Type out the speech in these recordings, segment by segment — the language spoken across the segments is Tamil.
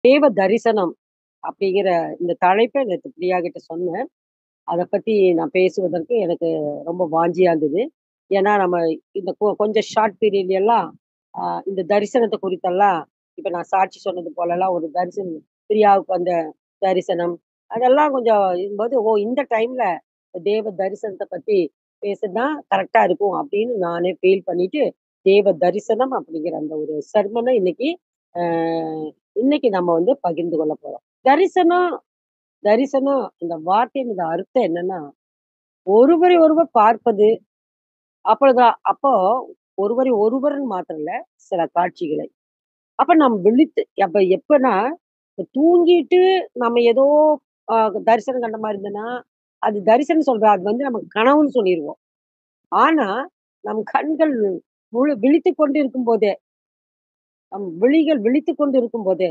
தேவ தரிசனம் அப்படிங்கிற இந்த தலைப்ப நேத்து பிரியா கிட்ட சொன்னேன். அத பத்தி நான் பேசுவதற்கு எனக்கு ரொம்ப வாஞ்சியா இருந்தது. ஏன்னா நம்ம இந்த கொ கொஞ்சம் ஷார்ட் பீரியட் எல்லாம் அ இந்த தரிசனத்த குறித்தெல்லாம் இப்ப நான் சாட்சி சொன்னது போலலாம் ஒரு தரிசனம் பிரியாவுக்கு வந்த தரிசனம், அதெல்லாம் கொஞ்சம் இருக்கும்போது, ஓ! இந்த டைம்ல தேவ தரிசனத்த பத்தி பேசுனா கரெக்ட்டா இருக்கும் அப்படின்னு நானே ஃபீல் பண்ணிட்டு, தேவ தரிசனம் அப்படிங்கிற அந்த ஒரு செர்மன இன்னைக்கு அ இன்னைக்கு நம்ம வந்து பகிர்ந்து கொள்ள போறோம். தரிசனம் தரிசனம் இந்த வார்த்தையின் இந்த அர்த்தம் என்னன்னா, ஒருவரை ஒருவர் பார்ப்பது. அப்பதான் அப்போ ஒருவரை ஒருவர்ன்னு மாத்திரம் இல்ல, சில காட்சிகளை. அப்ப நாம் விழித்து அப்ப எப்பன்னா, தூங்கிட்டு நம்ம ஏதோ அ தரிசனம் கண்ட மாரி இருந்ததுன்னா, அது தரிசனம் சொல்றோம். அது வந்து நம்ம கனவுன்னு சொல்லிருவோம். ஆனா, நம் கண்கள் முழு விழித்துக் கொண்டு இருக்கும்போதே நம் விழிகள் விழித்துக் கொண்டு இருக்கும்போதே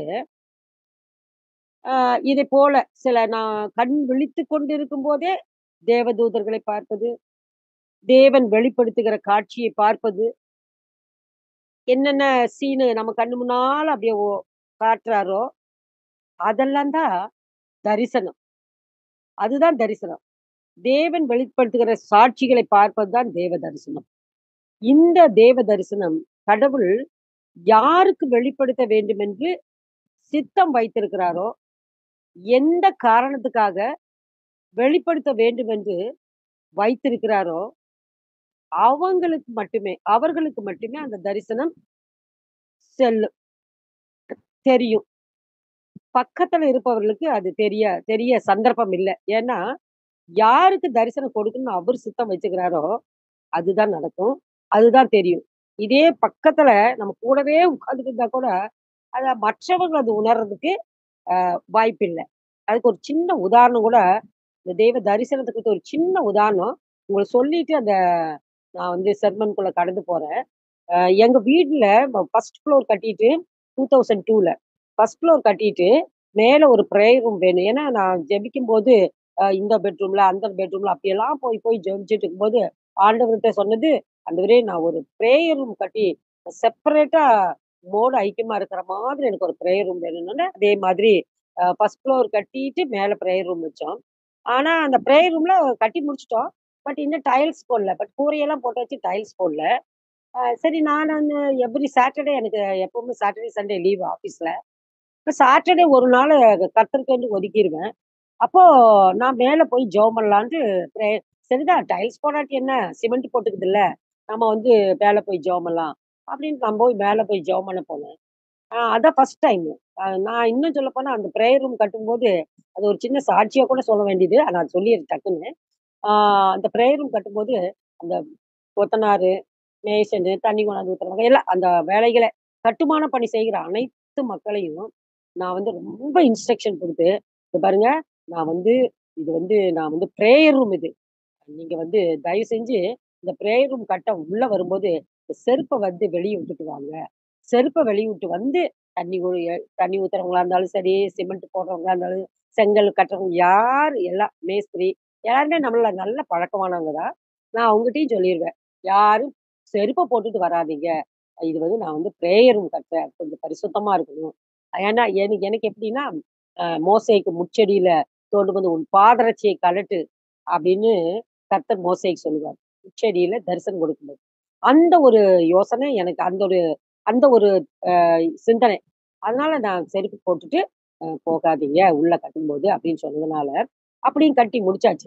அ இதைப் போல சில நான் கண் விழித்துக் கொண்டிருக்கும்போதே தேவதூதர்களை பார்ப்பது, தேவன் வெளிப்படுத்துகிற காட்சியை பார்ப்பது. என்னென்ன சீனு நம்ம கண்ணு முன்னால அப்படியே ஓ காட்டுறாரோ, அதெல்லாம் தான் தரிசனம். அதுதான் தரிசனம். தேவன் வெளிப்படுத்துகிற சாட்சிகளை பார்ப்பது தான் தேவ தரிசனம். இந்த தேவ தரிசனம் கடவுள் யாருக்கு வெளிப்படுத்த வேண்டுமென்று சித்தம் வைத்திருக்கிறாரோ, எந்த காரணத்துக்காக வெளிப்படுத்த வேண்டுமென்று வைத்திருக்கிறாரோ, அவங்களுக்கு மட்டுமே அவர்களுக்கு மட்டுமே அந்த தரிசனம் செல்லும். தெரியும். பக்கத்துல இருப்பவர்களுக்கு அது தெரிய தெரிய சந்தர்ப்பம் இல்ல. ஏன்னா, யாருக்கு தரிசனம் கொடுக்கணும்னு அவரு சித்தம் வச்சுக்கிறாரோ, அதுதான் நடக்கும். அதுதான் தெரியும். இதே பக்கத்துல நம்ம கூடவே உட்கார்ந்துட்டு இருந்தா கூட, அத மற்றவங்க அது உணர்றதுக்கு அ வாய்ப்பில்ல. அதுக்கு ஒரு சின்ன உதாரணம் கூட, இந்த தெய்வ தரிசனத்த குறித்த ஒரு சின்ன உதாரணம், உங்களுக்கு சொல்லிட்டு அந்த நான் வந்து செர்மன்குள்ள கடந்து போறேன். அ எங்க வீட்ல வ 1 ஃப்ளோர் கட்டிட்டு 2002ல 1 ஃப்ளோர் கட்டிட்டு, மேல ஒரு பிரேயர் ரூம் வேணும். ஏன்னா நான் ஜெபிக்கும்போது, அ இந்த பெட்ரூம்ல, அந்த பெட்ரூம்ல அப்படியெல்லாம் போய் போய் ஜெபிச்சுட்டு இருக்கும்போது, ஆண்டவர்ட்ட சொன்னது, ஆண்டவரே நான் ஒரு பிரேயர் ரூம் கட்டி செப்பரேட்டா உம்மோடு ஐக்கியமா இருக்கிற மாதிரி எனக்கு ஒரு பிரேயர் ரூம் வேணும்னோனே, அதே மாதிரி அ 1 ஃப்ளோர் கட்டிட்டு மேல பிரேயர் ரூம் வச்சோம். ஆனா அந்த பிரேயர் ரூம்ல கட்டி முடிச்சுட்டோம். பட் இன்னும் டைல்ஸ் போடல. பட் கூரையெல்லாம் போட்டாச்சு, டைல்ஸ் போடல. அ சரி நான் வந்து எவ்ரி சாட்டர்டே எனக்கு எப்பவுமே சாட்டர்டே, சண்டே லீவ் ஆஃபீஸ்ல. இப்ப சாட்டர்டே ஒரு நாளு கர்த்தருக்கென்று ஒதுக்கிருவேன். அப்போ நான் மேல போய் ஜெபம் பண்ணலான்ட்டு பிரே சரிதான் டைல்ஸ் போடாட்டி என்ன, சிமெண்ட் போட்டுக்குதுல்ல. நம்ம வந்து மேல போய் ஜெபம் பண்ணலாம். அப்படின்னு நான் போய் மேல போய் ஜெபம் பண்ண போனேன். அ அதான் ஃபர்ஸ்ட் டைம். அ நான் இன்னும் சொல்லப்போனா அந்த பிரேயர் ரூம் கட்டும்போது, அது ஒரு சின்ன சாட்சியா கூட சொல்ல வேண்டியது. நான் சொல்லிர்றேன் டக்குன்னு. ஆ அந்த பிரேயர் ரூம் கட்டும்போது, அந்த கொத்தனாரு, மேசனு, தண்ணி கொண்டாந்து ஊத்துறவங்க எல்லாம் அந்த வேலைகள கட்டுமான பணி செய்கிற அனைத்து மக்களையும், நான் வந்து ரொம்ப இன்ஸ்ட்ரக்ஷன் குடுத்து, "இங்க பாருங்க, நான் வந்து இது வந்து நான் வந்து பிரேயர் ரூம் இது. நீங்க வந்து தயவு செஞ்சு இந்த பிரேயர் ரூம் கட்ட உள்ள வரும்போது, செருப்ப வந்து வெளிய விட்டுட்டு வாங்க. செருப்ப வெளிய விட்டு வந்து தண்ணி ஊ எ தண்ணி ஊத்துறவங்களா இருந்தாலும் சரி, சிமெண்ட் போடுறவங்களா இருந்தாலும், செங்கல் கட்டுறவங்க யார் எல்லாம் மேஸ்திரி எல்லாருமே நம்மள நல்ல பழக்கமானவங்க தான். நான் அவங்கட்டயும் சொல்லிருவேன். யாரும் செருப்ப போட்டுட்டு வராதீங்க. இது வந்து நான் வந்து பிரேயர் ரூம் கட்டுறேன். கொஞ்சம் பரிசுத்தமா இருக்கணும். ஏன்னா என எனக்கு எப்படின்னா, அ மோசேக்கு முட்செடியில தோண்டும் போது, "உன் பாதரட்சைய கழட்டு" அப்படின்னு கர்த்தர் மோசேக்கு சொல்லுவார். முட்செடியில தரிசனம் கொடுக்கும்போது. அந்த ஒரு யோசனை எனக்கு அந்த ஒரு அந்த ஒரு அ சிந்தனை. அதனால நான் செருப்பு போட்டுட்டு அ போகாதீங்க உள்ள கட்டும்போது அப்படின்னு சொன்னதுனால, அப்படியும் கட்டி முடிச்சாச்சு.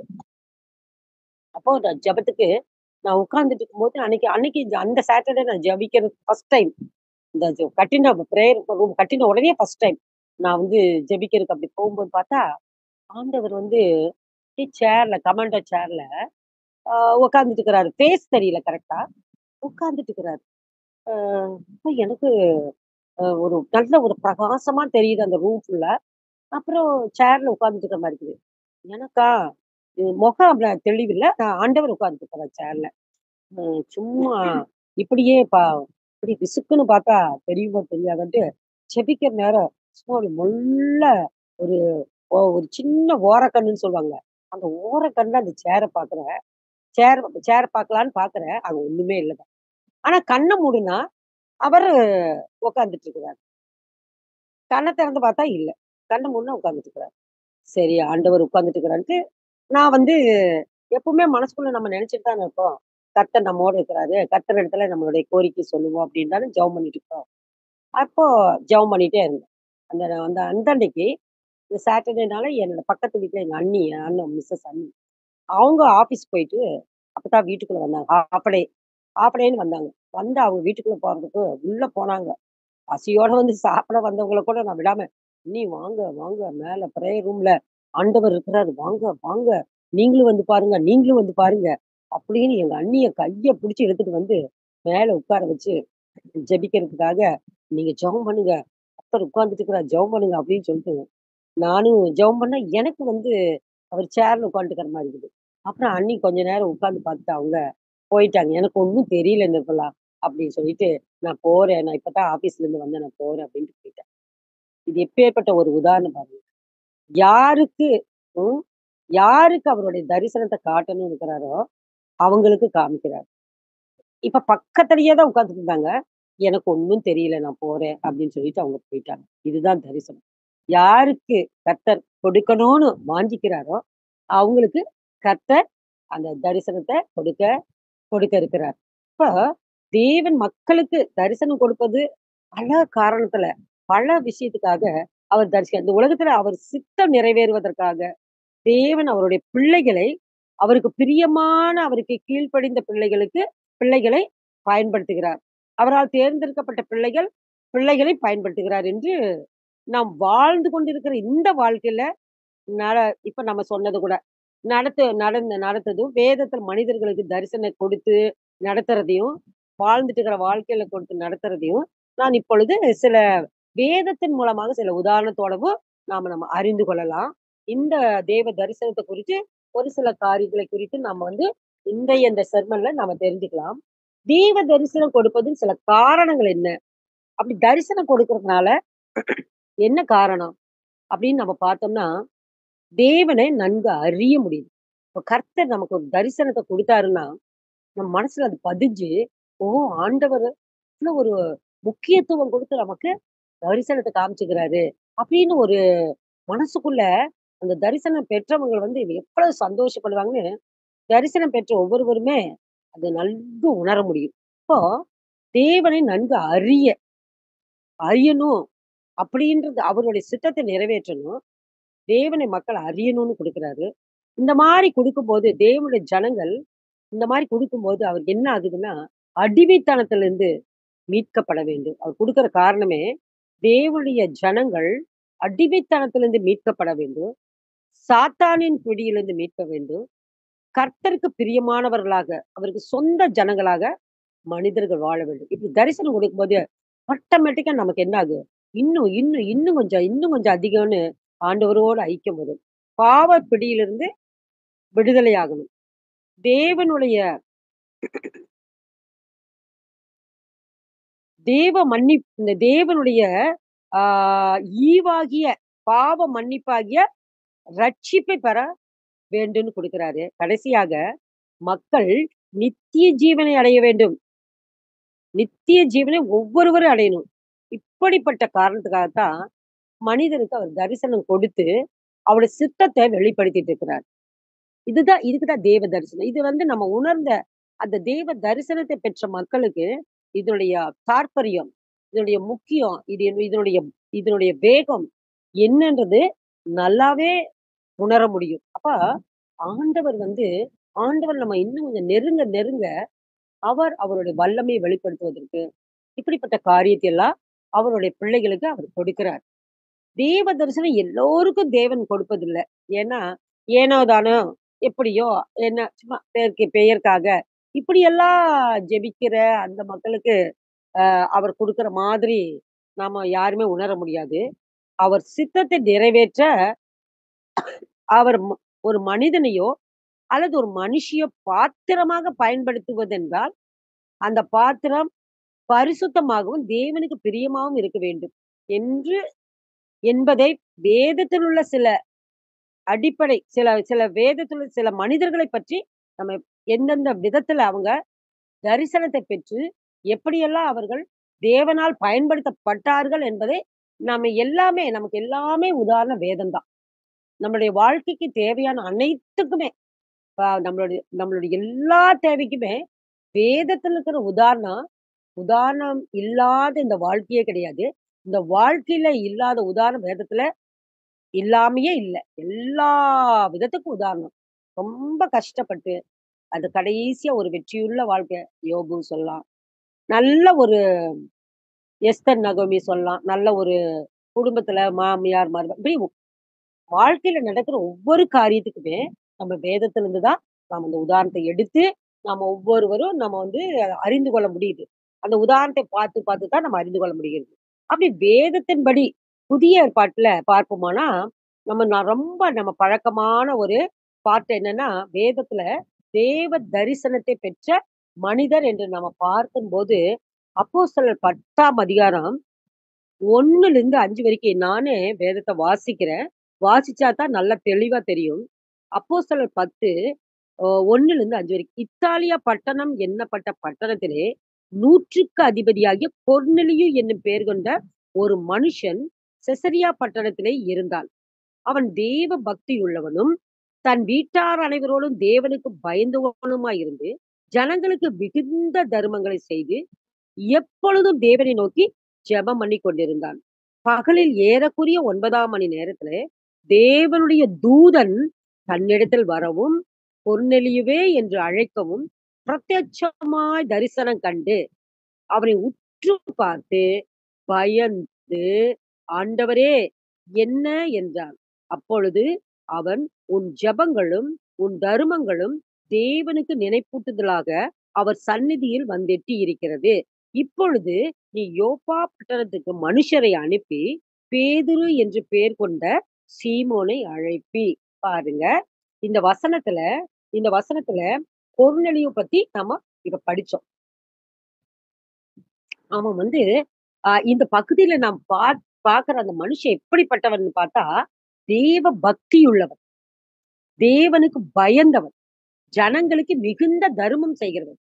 அப்போ நான் ஜெபத்துக்கு நான் உட்கார்ந்துட்டு இருக்கும்போது, அன்னைக்கு அன்னைக்கு அந்த சாட்டர்டே நான் ஜெபிக்கிறது ஃபர்ஸ்ட் டைம். இந்த ஜ கட்டின பிரேயர் ரூம் கட்டின உடனே ஃபர்ஸ்ட் டைம். நான் வந்து ஜெபிக்கிறதுக்கு அப்படி போகும்போது பார்த்தா, ஆண்டவர் வந்து அப்படியே சேர்ல கமாண்டோ சேர்ல அ உட்கார்ந்துட்டு இருக்கிறாரு. ஃபேஸ் தெரியல கரெக்ட்டா. உட்கார்ந்துட்டு இருக்கிறாரு. அ அப்ப எனக்கு அ ஒரு நல்ல ஒரு பிரகாசமா தெரியுது அந்த ரூம் ஃபுல்லா. அப்புறம் சேர்ல உட்கார்ந்துட்டு இருக்கிற மாரி இருக்குது. எனக்கா இது முகம் அப்ப தெளிவில்ல. நான் ஆண்டவர் உட்கார்ந்துட்டு இருக்கிறார் சேர்ல. ம் சும்மா இப்படியே பா இப்படி விசுக்குன்னு பார்த்தா தெரியுமோ தெரியாதான்ட்டு, ஜெபிக்கிற நேரம் சும்மா அப்படி மெல்ல ஒரு ஒ ஒரு சின்ன ஓரக்கண்ணுன்னு சொல்லுவாங்க. அந்த ஓரக்கண்ல அந்த சேர பார்க்குறேன். சேர் சேர பார்க்கலான்னு பார்க்குறேன். அங்க ஒண்ணுமே இல்ல. ஆனா கண்ண மூடுனா, அவரு உட்கார்ந்துட்டு இருக்கிறாரு. கண்ண திறந்து பார்த்தா இல்ல. கண்ணு முன்ன உட்கார்ந்துட்டு இருக்கிறாரு. சரி ஆண்டவர் உட்கார்ந்துட்டு இருக்கிறான்ட்டு, நான் வந்து எப்பவுமே மனசுக்குள்ள நம்ம நினைச்சுட்டு தானே இருக்கோம். கர்த்தர் நம்மோடு இருக்கிறாரு. கர்த்தர் இடத்துல நம்மளுடைய கோரிக்கை சொல்லுவோம் அப்படின்னு தானே ஜெபம் பண்ணிட்டு இருக்கோம். அப்போ ஜெபம் பண்ணிட்டே இருந்தேன். அந்த அந்த அந்த அன்னைக்கு இந்த சாட்டர்டேனால என்னோட பக்கத்து வீட்ல எங்க அண்ணி, என் அண்ணன் மிஸ்ஸஸ் அண்ணி. அவங்க ஆஃபீஸ் போயிட்டு அப்பதான் வீட்டுக்குள்ள வந்தாங்க. ஹாஃப் டே ஹாஃப் டேன்னு வந்தாங்க. வந்து அவங்க வீட்டுக்குள்ள போறதுக்கு உள்ள போனாங்க. பசியோட வந்து சாப்பிட வந்தவங்கள கூட நான் விடாம, "அண்ணி வாங்க, வாங்க மேல பிரேயர் ரூம்ல ஆண்டவர் இருக்கிறாரு. வாங்க, வாங்க. நீங்களும் வந்து பாருங்க, நீங்களும் வந்து பாருங்க." அப்படின்னு எங்க அண்ணிய கைய புடிச்சு இழுத்துட்டு வந்து மேல உட்கார வச்சு ஜெபிக்கிறதுக்காக, "நீங்க ஜெபம் பண்ணுங்க. கர்த்தர் உட்கார்ந்துட்டு இருக்கிறார். ஜெபம் பண்ணுங்க." அப்படின்னு சொல்லிட்டு, நானும் ஜெபம் பண்ணா எனக்கு வந்து அவர் சேர்ல உட்காந்துக்கிற மாரி இருக்குது. அப்புறம் அண்ணி கொஞ்ச நேரம் உட்கார்ந்து பார்த்துட்டு அவங்க போயிட்டாங்க. எனக்கு ஒண்ணும் தெரியல நிர்மலா அப்படின்னு சொல்லிட்டு, "நான் போறேன். நான் இப்பதான் ஆஃபீஸ்ல இருந்து வந்தேன். நான் போறேன்." அப்படின்ட்டு போயிட்டேன். இது எப்பேர்ப்பட்ட ஒரு உதாரணம் பாருங்க. யாருக்கு ம் யாருக்கு அவருடைய தரிசனத்த காட்டணும்னு இருக்கிறாரோ, அவங்களுக்கு காமிக்கிறார். இப்ப பக்கத்திலேயே தான் உட்கார்ந்துட்டு இருந்தாங்க. "எனக்கு ஒண்ணும் தெரியல. நான் போறேன்." அப்படின்னு சொல்லிட்டு அவங்க போயிட்டாங்க. இதுதான் தரிசனம். யாருக்கு கர்த்தர் கொடுக்கணும்னு வாஞ்சிக்கிறாரோ, அவங்களுக்கு கர்த்தர் அந்த தரிசனத்த கொடுக்க கொடுக்க இருக்கிறார். இப்ப தேவன் மக்களுக்கு தரிசனம் கொடுப்பது பல காரணத்துல, பல விஷயத்துக்காக அவர் தரிசி இந்த உலகத்துல அவர் சித்தம் நிறைவேறுவதற்காக, தேவன் அவருடைய பிள்ளைகளை அவருக்கு பிரியமான, அவருக்கு கீழ்ப்படிந்த பிள்ளைகளுக்கு பிள்ளைகளை பயன்படுத்துகிறார். அவரால் தேர்ந்தெடுக்கப்பட்ட பிள்ளைகள், பிள்ளைகளை பயன்படுத்துகிறார் என்று நாம் வாழ்ந்து கொண்டிருக்கிற இந்த வாழ்க்கையில நட இப்ப நம்ம சொன்னது கூட, நடத்து நடந்த நடத்ததும் வேதத்துல மனிதர்களுக்கு தரிசனம் கொடுத்து நடத்துறதையும், வாழ்ந்துட்டு இருக்கிற வாழ்க்கையில கொடுத்து நடத்துறதையும், நான் இப்பொழுது சில வேதத்தின் மூலமாக சில உதாரணத்தோடவும் நாம நம்ம அறிந்து கொள்ளலாம். இந்த தேவ தரிசனத்த குறித்து ஒரு சில காரியங்களை குறித்து நம்ம வந்து இன்றைய இந்த செர்மன்ல நாம தெரிஞ்சுக்கலாம். தேவ தரிசனம் கொடுப்பதின் சில காரணங்கள் என்ன? அப்படி தரிசனம் கொடுக்கறதுனால என்ன காரணம்? அப்படின்னு நம்ம பார்த்தோம்னா, தேவனை நன்கு அறிய முடியுது. இப்ப கர்த்தர் நமக்கு ஒரு தரிசனத்த குடுத்தாருன்னா, நம்ம மனசுல அது பதிஞ்சு, ஓ! ஆண்டவரு இவ்ளோ ஒரு முக்கியத்துவம் குடுத்து நமக்கு தரிசனத்த காமிச்சுக்கிறாரு. அப்படின்னு ஒரு மனசுக்குள்ள அந்த தரிசனம் பெற்றவங்க வந்து எவ்வளவு சந்தோஷப்படுவாங்கன்னு, தரிசனம் பெற்ற ஒவ்வொருவருமே அத நன்கு உணர முடியும். இப்போ தேவனை நன்கு அறிய அறியணும் அப்படின்றது அவருடைய சித்தத்த நிறைவேற்றணும். தேவனை மக்கள் அறியணும்னு குடுக்குறாரு. இந்த மாரி குடுக்கும்போது தேவனுடைய ஜனங்கள் இந்த மாரி குடுக்கும்போது அவருக்கு என்ன ஆகுதுன்னா, அடிமைத்தனத்திலிருந்து மீட்கப்பட வேண்டும். அவர் குடுக்குற காரணமே, தேவனுடைய ஜனங்கள் அடிமைத்தனத்திலிருந்து மீட்கப்பட வேண்டும். சாத்தானின் பிடியிலிருந்து மீட்க வேண்டும். கர்த்தருக்கு பிரியமானவர்களாக, அவருக்கு சொந்த ஜனங்களாக மனிதர்கள் வாழ வேண்டும். இப்படி தரிசனம் கொடுக்கும்போது, ஆட்டோமேட்டிக்கா நமக்கு என்ன ஆகும்? இன்னும், இன்னும், இன்னும் கொஞ்சம், இன்னும் கொஞ்சம் அதிகம்னு ஆண்டவரோடு ஐக்கியம் வரும். பாவ பிடியிலிருந்து விடுதலையாகணும். தேவனுடைய தேவ மன்னிப் இந்த தேவனுடைய ஆ ஈவாகிய பாவ மன்னிப்பாகிய ரட்சிப்பை பெற வேண்டும்னு குடுக்கிறாரு. கடைசியாக மக்கள் நித்திய ஜீவனை அடைய வேண்டும். நித்திய ஜீவனை ஒவ்வொருவரும் அடையணும். இப்படிப்பட்ட காரணத்துக்காக தான் மனிதனுக்கு அவர் தரிசனம் கொடுத்து, அவருடைய சித்தத்த வெளிப்படுத்திட்டு இருக்கிறார். இதுதான் இதுக்கு தான் தேவ தரிசனம். இது வந்து நம்ம உணர்ந்த அந்த தேவ தரிசனத்தை பெற்ற மக்களுக்கு, இதனுடைய தாற்பரியம், இதனுடைய முக்கியம், இது இதனுடைய இதனுடைய வேகம் என்னன்றது நல்லாவே உணர முடியும். அப்ப ஆண்டவர் வந்து ஆண்டவர் நம்ம இன்னும் கொஞ்சம் நெருங்க நெருங்க, அவர் அவருடைய வல்லமையை வெளிப்படுத்துவதற்கு, இப்படிப்பட்ட காரியத்தை எல்லாம் அவருடைய பிள்ளைகளுக்கு அவர் கொடுக்கிறார். தேவ தரிசனம் எல்லோருக்கும் தேவன் கொடுப்பதில்ல. ஏன்னா, ஏனோ தானோ, எப்படியோ, என்ன சும்மா பேருக்கு பெயருக்காக, இப்படியெல்லாம் ஜெபிக்கிற அந்த மக்களுக்கு அ அவர் குடுக்குற மாதிரி நாம யாருமே உணர முடியாது. அவர் சித்தத்தை நிறைவேற்ற அவர் ம ஒரு மனிதனையோ, அல்லது ஒரு மனுஷியோ பாத்திரமாக பயன்படுத்துவதென்றால், அந்த பாத்திரம் பரிசுத்தமாகவும், தேவனுக்கு பிரியமாகவும் இருக்க வேண்டும். என்று என்பதை வேதத்தில் உள்ள சில அடிப்படை சில சில வேதத்தில் உள்ள சில மனிதர்களை பற்றி நம்ம எந்தெந்த விதத்துல அவங்க தரிசனத்தை பெற்று, எப்படியெல்லாம் அவர்கள் தேவனால் பயன்படுத்தப்பட்டார்கள் என்பதை நம்ம எல்லாமே நமக்கு எல்லாமே உதாரணம் வேதம் தான். நம்மளுடைய வாழ்க்கைக்கு தேவையான அனைத்துக்குமே, இப்ப நம்மளுடைய நம்மளுடைய எல்லா தேவைக்குமே வேதத்துல இருக்கிற உதாரணம், உதாரணம் இல்லாத இந்த வாழ்க்கையே கிடையாது. இந்த வாழ்க்கையில இல்லாத உதாரணம் வேதத்துல இல்லாமயே இல்ல. எல்லா விதத்துக்கும் உதாரணம். ரொம்ப கஷ்டப்பட்டு, அது கடைசியா ஒரு வெற்றியுள்ள வாழ்க்கை யோபு சொல்லலாம். நல்ல ஒரு எஸ்தர் நகோமி சொல்லலாம். நல்ல ஒரு குடும்பத்துல மாமியார், மருமக இப்படி வாழ்க்கையில நடக்கிற ஒவ்வொரு காரியத்துக்குமே நம்ம வேதத்திலிருந்து தான் நாம அந்த உதாரணத்த எடுத்து, நாம ஒவ்வொருவரும் நம்ம வந்து அறிந்து கொள்ள முடியுது. அந்த உதாரணத்தை பார்த்து பார்த்து தான் நம்ம அறிந்து கொள்ள முடிகிறது. அப்படி வேதத்தின்படி புதிய ஏற்பாட்டுல பார்ப்போமானா, நம்ம நான் ரொம்ப நம்ம பழக்கமான ஒரு பார்ட் என்னன்னா, வேதத்துல தேவ தரிசனத்தை பெற்ற மனிதர் என்று நம்ம பார்க்கும்போது, அப்போஸ்தலர் 10ஆம் அதிகாரம் 1லிருந்து 5 வரைக்கும் நானே வேதத்த வாசிக்கிறேன். வாசிச்சா தான் நல்லா தெளிவா தெரியும். அப்போஸ்தலர் 10 அ 1லிருந்து 5 வரைக்கும். இத்தாலியா பட்டணம் என்னப்பட்ட பட்டணத்திலே 100க்கு அதிபதியாகிய கொர்நெலியு என்னும் பெயர் கொண்ட ஒரு மனுஷன் செசரியா பட்டணத்திலே இருந்தான். அவன் தேவ பக்தியுள்ளவனும், தன் வீட்டார் அனைவரோடும் தேவனுக்கு பயந்தவனுமாயிருந்து, ஜனங்களுக்கு மிகுந்த தருமங்களை செய்து, எப்பொழுதும் தேவனை நோக்கி ஜெபம் பண்ணிக் கொண்டிருந்தான். பகலில் ஏறக்குறைய 9ஆம் மணி நேரத்திலே தேவனுடைய தூதன் தன்னிடத்தில் வரவும், கொர்நெலியுவே என்று அழைக்கவும், பிரத்யட்சமாய் தரிசனம் கண்டு, அவனை உற்று பார்த்து, பயந்து, ஆண்டவரே என்ன என்றான். அப்பொழுது அவன், உன் ஜெபங்களும், உன் தருமங்களும் தேவனுக்கு நினைப்பூட்டுதலாக அவர் சந்நிதியில் வந்தெட்டி இருக்கிறது. இப்பொழுது நீ யோப்பா பட்டணத்துக்கு மனுஷரை அனுப்பி, பேதுரு என்று பெயர் கொண்ட சீமோனை அழைப்பி. பாருங்க. இந்த வசனத்துல இந்த வசனத்துல கொர்நெலியு பத்தி நம்ம இப்ப படிச்சோம். அவன் வந்து அ இந்த பகுதியில நாம் பாத் பார்க்கிற அந்த மனுஷன் எப்படிப்பட்டவன்னு பார்த்தா, தேவ பக்தியுள்ளவன். தேவனுக்கு பயந்தவன். ஜனங்களுக்கு மிகுந்த தருமம் செய்கிறவன்.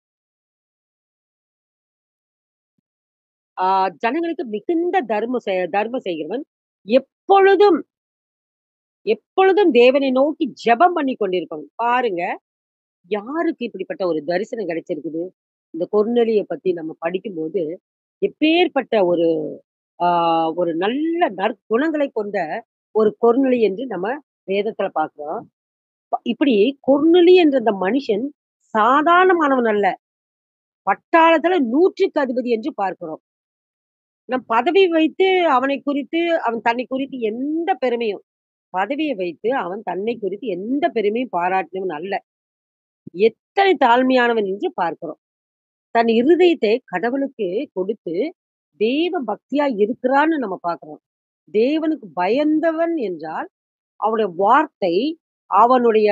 ஆ ஜனங்களுக்கு மிகுந்த தர்மம் செ தர்மம் செய்கிறவன். எப்பொழுதும் எப்பொழுதும் தேவனை நோக்கி ஜெபம் பண்ணிக் கொண்டிருப்பவன். பாருங்க, யாருக்கு இப்படிப்பட்ட ஒரு தரிசனம் கிடைச்சிருக்குது? இந்த கொர்நெலிய பத்தி நம்ம படிக்கும்போது, எப்பேர்ப்பட்ட ஒரு ஆ ஒரு நல்ல நற்குணங்களை கொண்ட ஒரு கொர்நெலி என்று நம்ம வேதத்துல பார்க்கிறோம். ப இப்படி கொர்நெலி என்ற அந்த மனுஷன் சாதாரணமானவன் அல்ல. பட்டாளத்துல 100க்கு அதிபதி என்று பார்க்கிறோம். நம் பதவி வைத்து அவனை குறித்து, அவன் தன்னை குறித்து எந்த பெருமையும் பதவியை வைத்து அவன் தன்னை குறித்து எந்த பெருமையும் பாராட்டினவன் அல்ல. எத்தனை தாழ்மையானவன் என்று பார்க்கிறோம். தன் இருதயத்தை கடவுளுக்கு கொடுத்து, தேவ பக்தியா இருக்கிறான்னு நம்ம பார்க்கிறோம். தேவனுக்கு பயந்தவன் என்றால், அவனுடைய வார்த்தை, அவனுடைய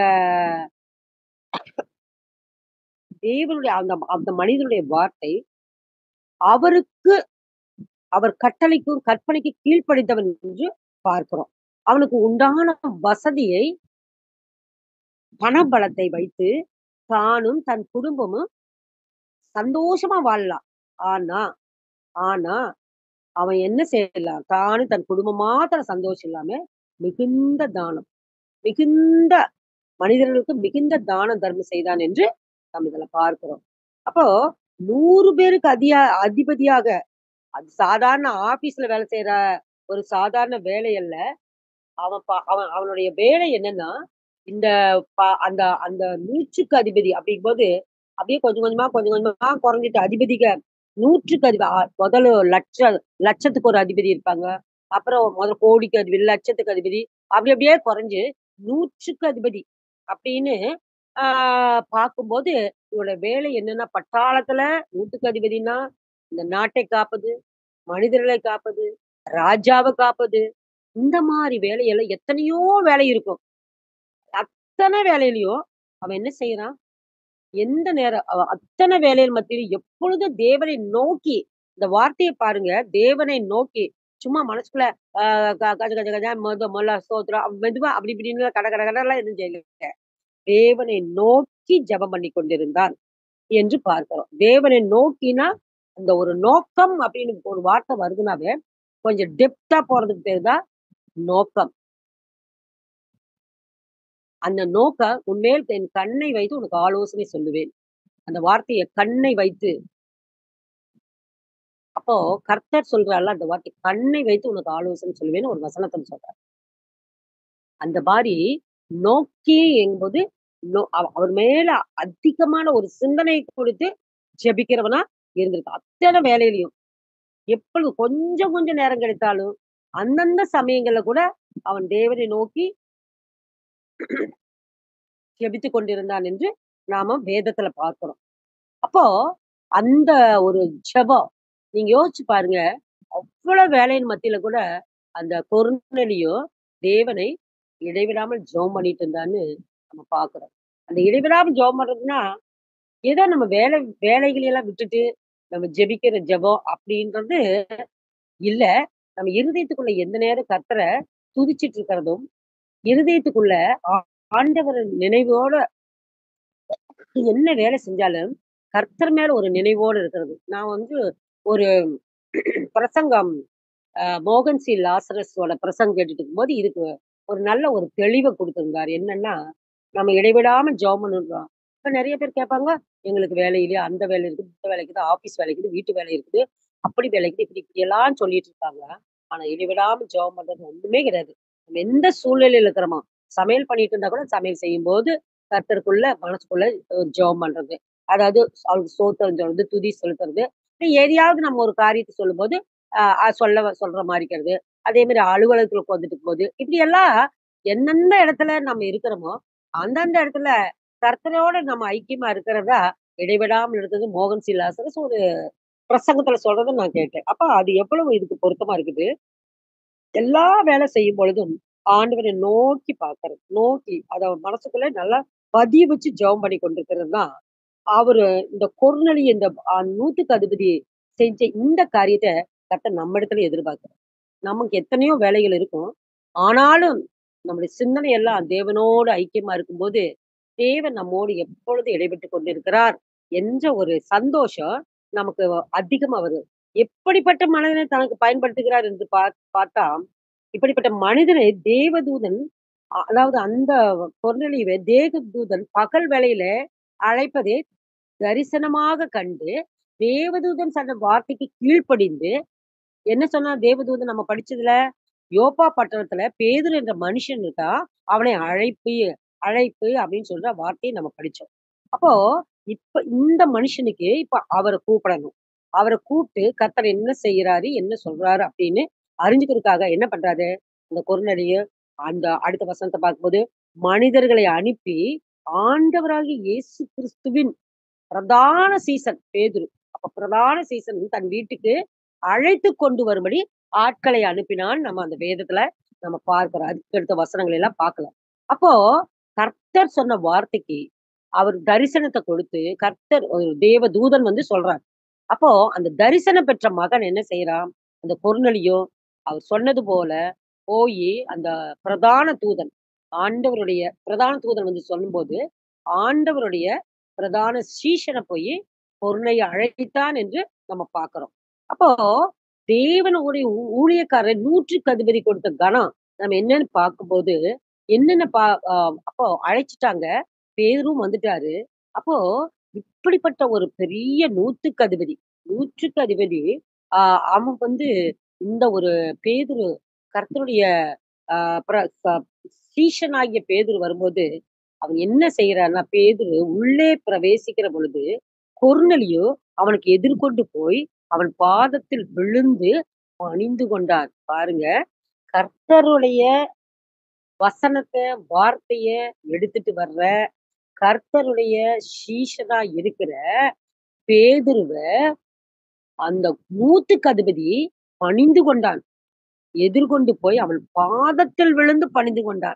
தேவனுடைய அந்த அந்த மனிதனுடைய வார்த்தை, அவருக்கு அவர் கட்டளைக்கும், கற்பனைக்கு கீழ்ப்படிந்தவன் என்று பார்க்கிறோம். அவனுக்கு உண்டான வசதியை பணபலத்தை வைத்து, தானும் தன் குடும்பமும் சந்தோஷமா வாழலாம். ஆனா ஆனா, அவன் என்ன செய்யலாம்? தானும் தன் குடும்பம் மாத்திரம் சந்தோஷம் இல்லாம, மிகுந்த தானம், மிகுந்த மனிதர்களுக்கு மிகுந்த தான தர்மம் செய்தான் என்று நாம் இதுல பார்க்கிறோம். அப்போ 100 பேருக்கு அதியா அதிபதியாக, அது சாதாரண ஆபீஸ்ல வேலை செய்ற ஒரு சாதாரண வேலை அல்ல. அவன் ப அவன் அவனுடைய வேலை என்னன்னா, இந்த ப அந்த அந்த 100க்கு அதிபதி அப்படிங்கும்போது, அப்படியே கொஞ்சம் கொஞ்சமா, கொஞ்சம் கொஞ்சமா குறைஞ்சுட்டு அதிபதிக 100க்கு அதிப அ முதல்ல லட்ச லட்சத்துக்கு ஒரு அதிபதி இருப்பாங்க. அப்புறம் முதல்ல கோடிக்கு அதிபதி, லட்சத்துக்கு அதிபதி, அப்படி அப்படியே குறைஞ்சு 100க்கு அதிபதி அப்படின்னு ஆ பார்க்கும்போது, இவனோட வேலை என்னன்னா, பட்டாளத்துல 100க்கு அதிபதின்னா, இந்த நாட்டை காப்பது, மனிதர்களை காப்பது, ராஜாவ காப்பது, இந்த மாரி வேலையெல்லாம் எத்தனையோ வேலை இருக்கும். அத்தன வேலையிலயும் அவன் என்ன செய்றான்? எந்த நேரம் அ அத்தன வேலையின் மத்தியிலும் எப்பொழுதும் தேவனை நோக்கி, இந்த வார்த்தைய பாருங்க, தேவனை நோக்கி, சும்மா மனசுக்குள்ள ஆ க கஜ கஜ கஜ மொத மொல்ல ஸ்தோத்திரம் மெதுவா அப்படி இப்படின்னு கட கட கடலாம் எதுவும் செய்யல. தேவனை நோக்கி ஜெபம் பண்ணிக் கொண்டிருந்தான் என்று பார்க்கிறோம். தேவனை நோக்கினா, அந்த ஒரு நோக்கம் அப்படின்னு ஒரு வார்த்தை வருதுனாவே, கொஞ்சம் டெப்த்தா போறதுக்கு பேரு தான் நோக்கம். அந்த நோக்கம் உன்மேல் என் கண்ணை வைத்து உனக்கு ஆலோசனை சொல்லுவேன். அந்த வார்த்தைய கண்ணை வைத்து அப்போ கர்த்தர் சொல்றார்ல அந்த வார்த்தை, கண்ணை வைத்து உனக்கு ஆலோசனை சொல்லுவேன்னு ஒரு வசனத்துல சொல்றார். அந்த மாரி நோக்கி என்பது நோ அவ அவர் மேல அதிகமான ஒரு சிந்தனை கொடுத்து ஜெபிக்கிறவனா இருந்திருக்கு. அத்தன வேலையிலயும். எப்பொழுது கொஞ்சம் கொஞ்சம் நேரம் கிடைத்தாலும், அந்தந்த சமயங்கள்ல கூட அவன் தேவனை நோக்கி ஜெபித்துக் கொண்டிருந்தான் என்று நாம வேதத்துல பார்க்கிறோம். அப்போ அந்த ஒரு ஜெபம் நீங்க யோசிச்சு பாருங்க. அவ்வளவு வேலையின் மத்தியில கூட அந்த கொர்நேலியு தேவனை இடைவிடாமல் ஜெபம் பண்ணிட்டு இருந்தான்னு நம்ம பார்க்கிறோம். அந்த இடைவிடாம ஜெபம் பண்றதுன்னா, ஏதோ நம்ம வேலை வேலைகளை எல்லாம் விட்டுட்டு நம்ம ஜெபிக்கிற ஜெபம் அப்படின்றது இல்ல. நம்ம இருதயத்துக்குள்ள எந்த நேரம் கர்த்தர துதிச்சிட்டு இருக்கிறதும், இருதயத்துக்குள்ள ஆ ஆண்டவர நினைவோட என்ன வேலை செஞ்சாலும், கர்த்தர் மேல ஒரு நினைவோட இருக்கிறது. நான் வந்து ஒரு பிரசங்கம் அ மோகன் சி. லாசரஸோட பிரசங்கம் கேட்டுட்டு இருக்கும்போது, இதுக்கு ஒரு நல்ல ஒரு தெளிவ குடுத்திருந்தாரு. என்னன்னா, நம்ம இடைவிடாம ஜெபம் பண்ணணும்ன்றோம். இப்ப நெறைய பேர் கேட்பாங்க, எங்களுக்கு வேலை இல்லையா? அந்த வேலை இருக்குது, இந்த வேலை இருக்குது, ஆபீஸ் வேலை இருக்குது, வீட்டு வேலை இருக்குது, அப்படி வேலை இருக்குது, இப்படி இப்படியெல்லாம் சொல்லிட்டு இருக்காங்க. ஆனா இடைவிடாம ஜெபம் பண்றது ஒண்ணுமே கிடையாது. நம்ம எந்த சூழ்நிலையில இருக்கிறோமோ, சமையல் பண்ணிட்டு இருந்தா கூட சமையல் செய்யும்போது, கர்த்தருக்குள்ள மனசுக்குள்ள ஒரு ஜெபம் பண்றது. அதாவது அவருக்கு ஸ்தோத்திரம் சொல்றது, துதி செலுத்துறது. எதையாவது நம்ம ஒரு காரியத்த சொல்லும்போது, அ அ சொல்ல சொல்ற மாரி இருக்கிறது. அதே மாரி அலுவலகத்துல உட்கார்ந்துட்டு இருக்கும்போது, இப்படியெல்லாம் எந்தெந்த இடத்துல நம்ம இருக்கிறோமோ, அந்தந்த இடத்துல கர்த்தரோட நம்ம ஐக்கியமா இருக்கிறதா இடைவிடாமல் இருக்கிறது மோகன் சி. லாசரஸ் ஒரு பிரசங்கத்துல சொல்றத நான் கேட்டேன். அப்ப அது எவ்வளவு இதுக்கு பொருத்தமா இருக்குது. எல்லா வேலை செய்யும் பொழுதும் ஆண்டவரை நோக்கி பார்க்கிறது. நோக்கி அத மனசுக்குள்ள நல்லா பதிய வச்சு ஜெபம் பண்ணி கொண்டிருக்கிறது தான், அவரு இந்த கொர்நேலி இந்த அ 100க்கு அதிபதி செஞ்ச இந்த காரியத்த கர்த்தர் நம்ம இடத்துல எதிர்பார்க்கிறார். நமக்கு எத்தனையோ வேலைகள் இருக்கும். ஆனாலும் நம்முடைய சிந்தனை எல்லாம் தேவனோடு ஐக்கியமா இருக்கும்போது, தேவன் நம்மோடு எப்பொழுது இடைப்பட்டுக் கொண்டிருக்கிறார் என்ற ஒரு சந்தோஷம் நமக்கு அதிகமா வருது. எப்படிப்பட்ட மனிதனை தனக்கு பயன்படுத்துகிறார் என்று பார் பார்த்தா, இப்படிப்பட்ட மனிதனை தேவதூதன் அ அதாவது அந்த கொர்நேலியுவை தேவதூதன் பகல் வேளையில அழைப்பதை தரிசனமாக கண்டு, தேவதூதன் சொன்ன வார்த்தைக்கு கீழ்ப்படிந்து, என்ன சொன்னான் தேவதூதன் நம்ம படிச்சதுல? யோப்பா பட்டணத்துல பேதுரு என்ற மனுஷன் இருக்கான். அவனை அழைப்பு அழைப்பு அப்படின்னு சொல்ற வார்த்தைய நம்ம படிச்சோம். அப்போ இப்ப இந்த மனுஷனுக்கு இப்ப அவர கூப்பிடணும். அவர கூப்பிட்டு கர்த்தர் என்ன செய்றாரு? என்ன சொல்றாரு? அப்படின்னு அறிஞ்சுக்கிறதுக்காக என்ன பண்றாரு? அந்த கொர்நேலியு அந்த அடுத்த வசனத்த பார்க்கும்போது, மனிதர்களை அனுப்பி ஆண்டவராகிய இயேசு கிறிஸ்துவின் பிரதான சீசன் பேதுரு. அப்ப பிரதான சீசன் தன் வீட்டுக்கு அழைத்துக் கொண்டு வரும்படி ஆட்களை அனுப்பினான். நம்ம அந்த வேதத்துல நம்ம பார்க்கிறோம். அதுக்கடுத்த வசனங்கள் எல்லாம் பார்க்கலாம். அப்போ கர்த்தர் சொன்ன வார்த்தைக்கு அவர் தரிசனத்த கொடுத்து, கர்த்தர் ஒரு தேவதூதன் வந்து சொல்றார். அப்போ அந்த தரிசனம் பெற்ற மகன் என்ன செய்றான்? அந்த கொர்நேலியு அவர் சொன்னது போல போயி அந்த பிரதான தூதன், ஆண்டவருடைய பிரதான தூதன் வந்து சொல்லும்போது, ஆண்டவருடைய பிரதான சீஷன போயி கொர்நேலிய அழைத்தான் என்று நம்ம பார்க்கிறோம். அப்போ தேவனுடைய ஊ ஊழியக்காரர் 100க்கு அதிபதி கொடுத்த கனம் நம்ம என்னன்னு பார்க்கும்போது, என்னென்ன பா அ அப்போ அழைச்சுட்டாங்க. பேதுருவும் வந்துட்டாரு. அப்போ இப்படிப்பட்ட ஒரு பெரிய 100க்கு அதிபதி 100க்கு அதிபதி அ அவன் வந்து இந்த ஒரு பேதுரு கர்த்தருடைய அ பிர ச சீஷனாகிய பேதுரு வரும்போது, அவன் என்ன செய்றான்னா, பேதுரு உள்ளே பிரவேசிக்கிற பொழுது, கொர்நேலியு அவனுக்கு எதிர்கொண்டு போய், அவன் பாதத்தில் விழுந்து பணிந்து கொண்டான். பாருங்க, கர்த்தருடைய வசனத்த, வார்த்தைய எடுத்துட்டு வர்ற, கர்த்தருடைய சீஷனா இருக்கிற பேதுருவ, அந்த 100க்கு அதிபதி பணிந்து கொண்டான். எதிர்கொண்டு போய் அவன் பாதத்தில் விழுந்து பணிந்து கொண்டான்.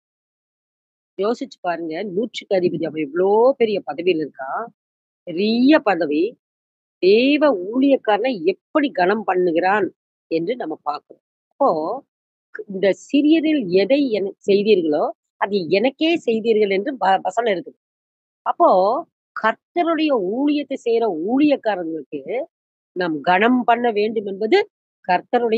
யோசிச்சு பாருங்க. 100க்கு அதிபதி அவன் எவ்ளோ பெரிய பதவியில இருக்கான். பெரிய பதவி. தேவ ஊழியக்காரனை எப்படி கனம் பண்ணுகிறான் என்று நம்ம பார்க்கிறோம். அப்போ இந்த சிறியரில் எதை எனக்கு செய்தீர்களோ, அதை எனக்கே செய்தீர்கள் என்று வ வசனம் இருக்குது. அப்போ கர்த்தருடைய ஊழியத்தை செய்ற ஊழியக்காரங்களுக்கு நாம் கனம் பண்ண வேண்டும் என்பது கர்த்தருடைய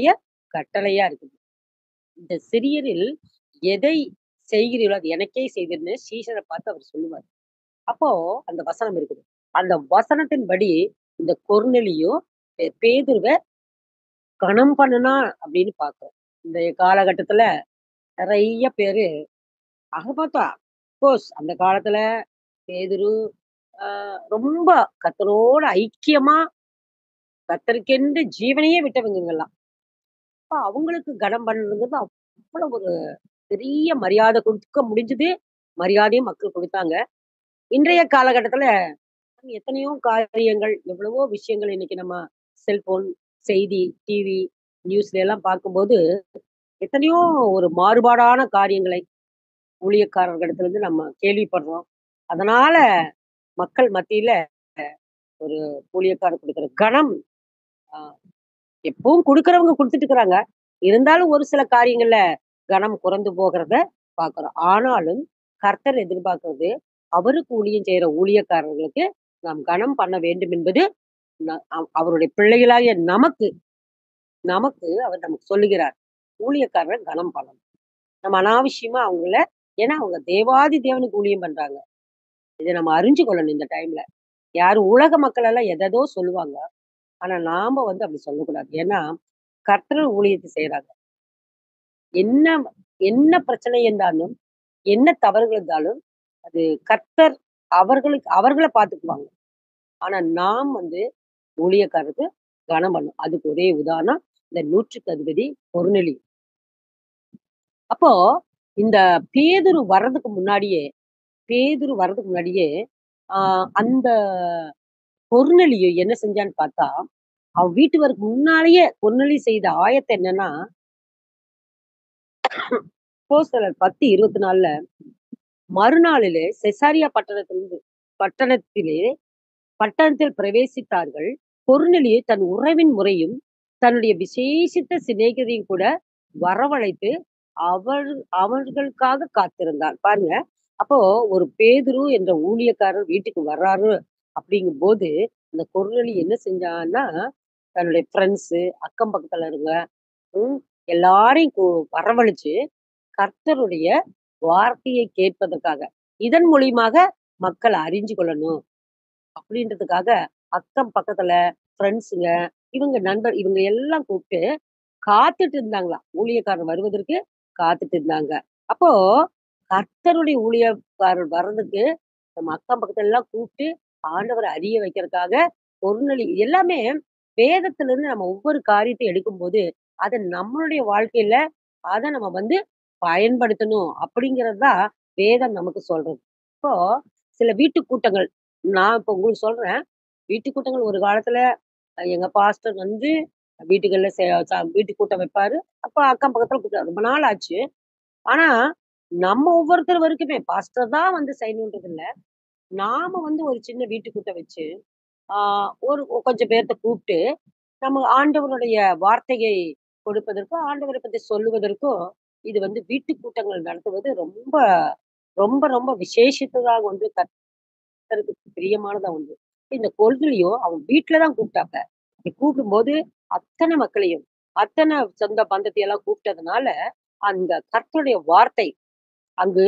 கட்டளையா இருக்குது. இந்த சிறியரில் எதை செய்கிறீர்களோ அது எனக்கே செய்தீர்ன்னு சீஷர பார்த்து அவர் சொல்லுவாரு. அப்போ அந்த வசனம் இருக்குது. அந்த வசனத்தின்படி இந்த கொர்நேலியும் பெ பேதுருவ கனம் பண்ணுனான் அப்படின்னு பார்க்கிறோம். இன்றைய காலகட்டத்துல நெறைய பேரு ஆக பார்த்தா அஃப்கோர்ஸ் அந்த காலத்துல பேதுரு அ ரொம்ப கர்த்தரோட ஐக்கியமா கர்த்தருக்கென்று ஜீவனையே விட்டவங்க இவங்கலாம். அப்ப அவங்களுக்கு கனம் பண்ணுங்கிறது அவ்வளவு ஒரு பெரிய மரியாதை குடுக்க முடிஞ்சது. மரியாதையும் மக்கள் குடுத்தாங்க. இன்றைய காலகட்டத்துல எத்தனையோ காரியங்கள், எவ்வளவோ விஷயங்கள் இன்னைக்கு நம்ம செல்போன், செய்தி, டிவி, நியூஸ்ல எல்லாம் பார்க்கும்போது, எத்தனையோ ஒரு மாறுபாடான காரியங்களை ஊழியக்காரர்களிடத்திலிருந்து நம்ம கேள்விப்படுறோம். அதனால மக்கள் மத்தியில ஒரு ஊழியக்காரர் குடுக்கிற கனம் அ எப்பவும் குடுக்கிறவங்க குடுத்துட்டு இருக்கிறாங்க. இருந்தாலும் ஒரு சில காரியங்கள்ல கனம் குறைந்து போகிறத பார்க்கிறோம். ஆனாலும் கர்த்தர் எதிர்பார்க்கிறது, அவருக்கு ஊழியம் செய்ற ஊழியக்காரர்களுக்கு நாம் கனம் பண்ண வேண்டும் என்பது ந அவ் அவருடைய பிள்ளைகளாகிய நமக்கு நமக்கு அவர் நமக்கு சொல்லுகிறார். ஊழியக்காரர கனம் பண்ணணும். நம்ம அனாவசியமா அவங்கள ஏன்னா அவங்க தேவாதி தேவனுக்கு ஊழியம் பண்றாங்க. இத நம்ம அறிஞ்சு கொள்ளணும் இந்த டைம்ல. யாரும் உலக மக்கள் எல்லாம் எதேதோ சொல்லுவாங்க. ஆனா நாம வந்து அப்படி சொல்லக்கூடாது. ஏன்னா கர்த்தர் ஊழியத்த செய்றாங்க. என்ன என்ன பிரச்சனை இருந்தாலும், என்ன தவறுகள் இருந்தாலும், அது கர்த்தர் அவர்களுக்கு அவர்கள பார்த்துக்குவாங்க. ஆனா நாம் வந்து ஊழியக்காரருக்கு கனம் பண்ணணும். அதுக்கு ஒரே உதாரணம் இந்த நூற்றுக்கு அதிபதி கொர்நேலி. அப்போ இந்த பேதுரு வர்றதுக்கு முன்னாடியே பேதுரு வர்றதுக்கு முன்னாடியே, ஆ அந்த கொர்நேலியு என்ன செஞ்சான்னு பார்த்தா, அவன் வீட்டுக்கு முன்னாலேயே கொர்நேலி செய்த ஆயத்தம் என்னன்னா அப்போஸ்தலர் 10:24ல மறுநாளிலே செசரியா பட்டணத்திலிருந்து பட்டணத்திலே பட்டணத்தில் பிரவேசித்தார்கள். கொர்நேலியு தன் உறவின் முறையும், தன்னுடைய விசேஷித்த சிநேகிதரையும் கூட வரவழைத்து, அவர் அவர்களுக்காக காத்திருந்தான். பாருங்க, அப்போ ஒரு பேதுரு என்ற ஊழியக்காரர் வீட்டுக்கு வர்றாரு அப்படிங்கும்போது, இந்த கொர்நேலி என்ன செஞ்சான்னா, தன்னுடைய ஃபிரெண்ட்ஸு, அக்கம் பக்கத்துல இருங்க ம் எல்லாரையும் கூ வரவழைச்சு, கர்த்தருடைய வார்த்தையை கேட்பதற்காக, இதன் மூலியமாக மக்கள் அறிஞ்சு கொள்ளணும். அப்படின்றதுக்காக அக்கம் பக்கத்துல ஃபிரெண்ட்ஸுங்க, இவங்க நண்பர் இவங்க எல்லாம் கூப்பிட்டு காத்துட்டு இருந்தாங்களாம். ஊழியக்காரர் வருவதற்கு காத்துட்டு இருந்தாங்க. அப்போ கர்த்தருடைய ஊழியக்காரர் வர்றதுக்கு நம்ம அக்கம் பக்கத்துல எல்லாம் கூப்பிட்டு ஆண்டவர அறிய வைக்கிறதுக்காக கொர்நேலி எல்லாமே வேதத்திலிருந்து நம்ம ஒவ்வொரு காரியத்தை எடுக்கும்போது, அத நம்மளுடைய வாழ்க்கையில அத நம்ம வந்து பயன்படுத்தணும் அப்படிங்கிறது தான் வேதம் நமக்கு சொல்றது. இப்போ சில வீட்டு கூட்டங்கள் நான் இப்ப உங்களுக்கு சொல்றேன். வீட்டு கூட்டங்கள் ஒரு காலத்துல அ எங்க பாஸ்டர் வந்து வீட்டுகள்ல செ ச வீட்டு கூட்டம் வைப்பாரு. அப்ப அக்கம் பக்கத்துல கூப்பிடுவாரு. ரொம்ப நாள் ஆச்சு. ஆனா, நம்ம ஒவ்வொருத்தர் வரைக்குமே பாஸ்டர் தான் வந்து செய்யணுன்றது இல்ல. நாம வந்து ஒரு சின்ன வீட்டு கூட்டம் வச்சு, ஆ ஒரு கொஞ்சம் பேர்த்த கூப்பிட்டு, நம்ம ஆண்டவருடைய வார்த்தையை கொடுப்பதற்கும், ஆண்டவர பத்தி சொல்லுவதற்கும், இது வந்து வீட்டு கூட்டங்கள் நடத்துவது ரொம்ப, ரொம்ப, ரொம்ப விசேஷித்ததாக ஒன்று. கர்த்தருக்கு பிரியமானதா ஒன்று. இந்த கொர்நேலியு அவன் வீட்ல தான் கூப்பிட்டாங்க. அப்படி கூப்பிடும்போது அத்தன மக்களையும், அத்தன சொந்த பந்தத்தை எல்லாம் கூப்பிட்டதுனால, அந்த கர்த்தருடைய வார்த்தை அங்கு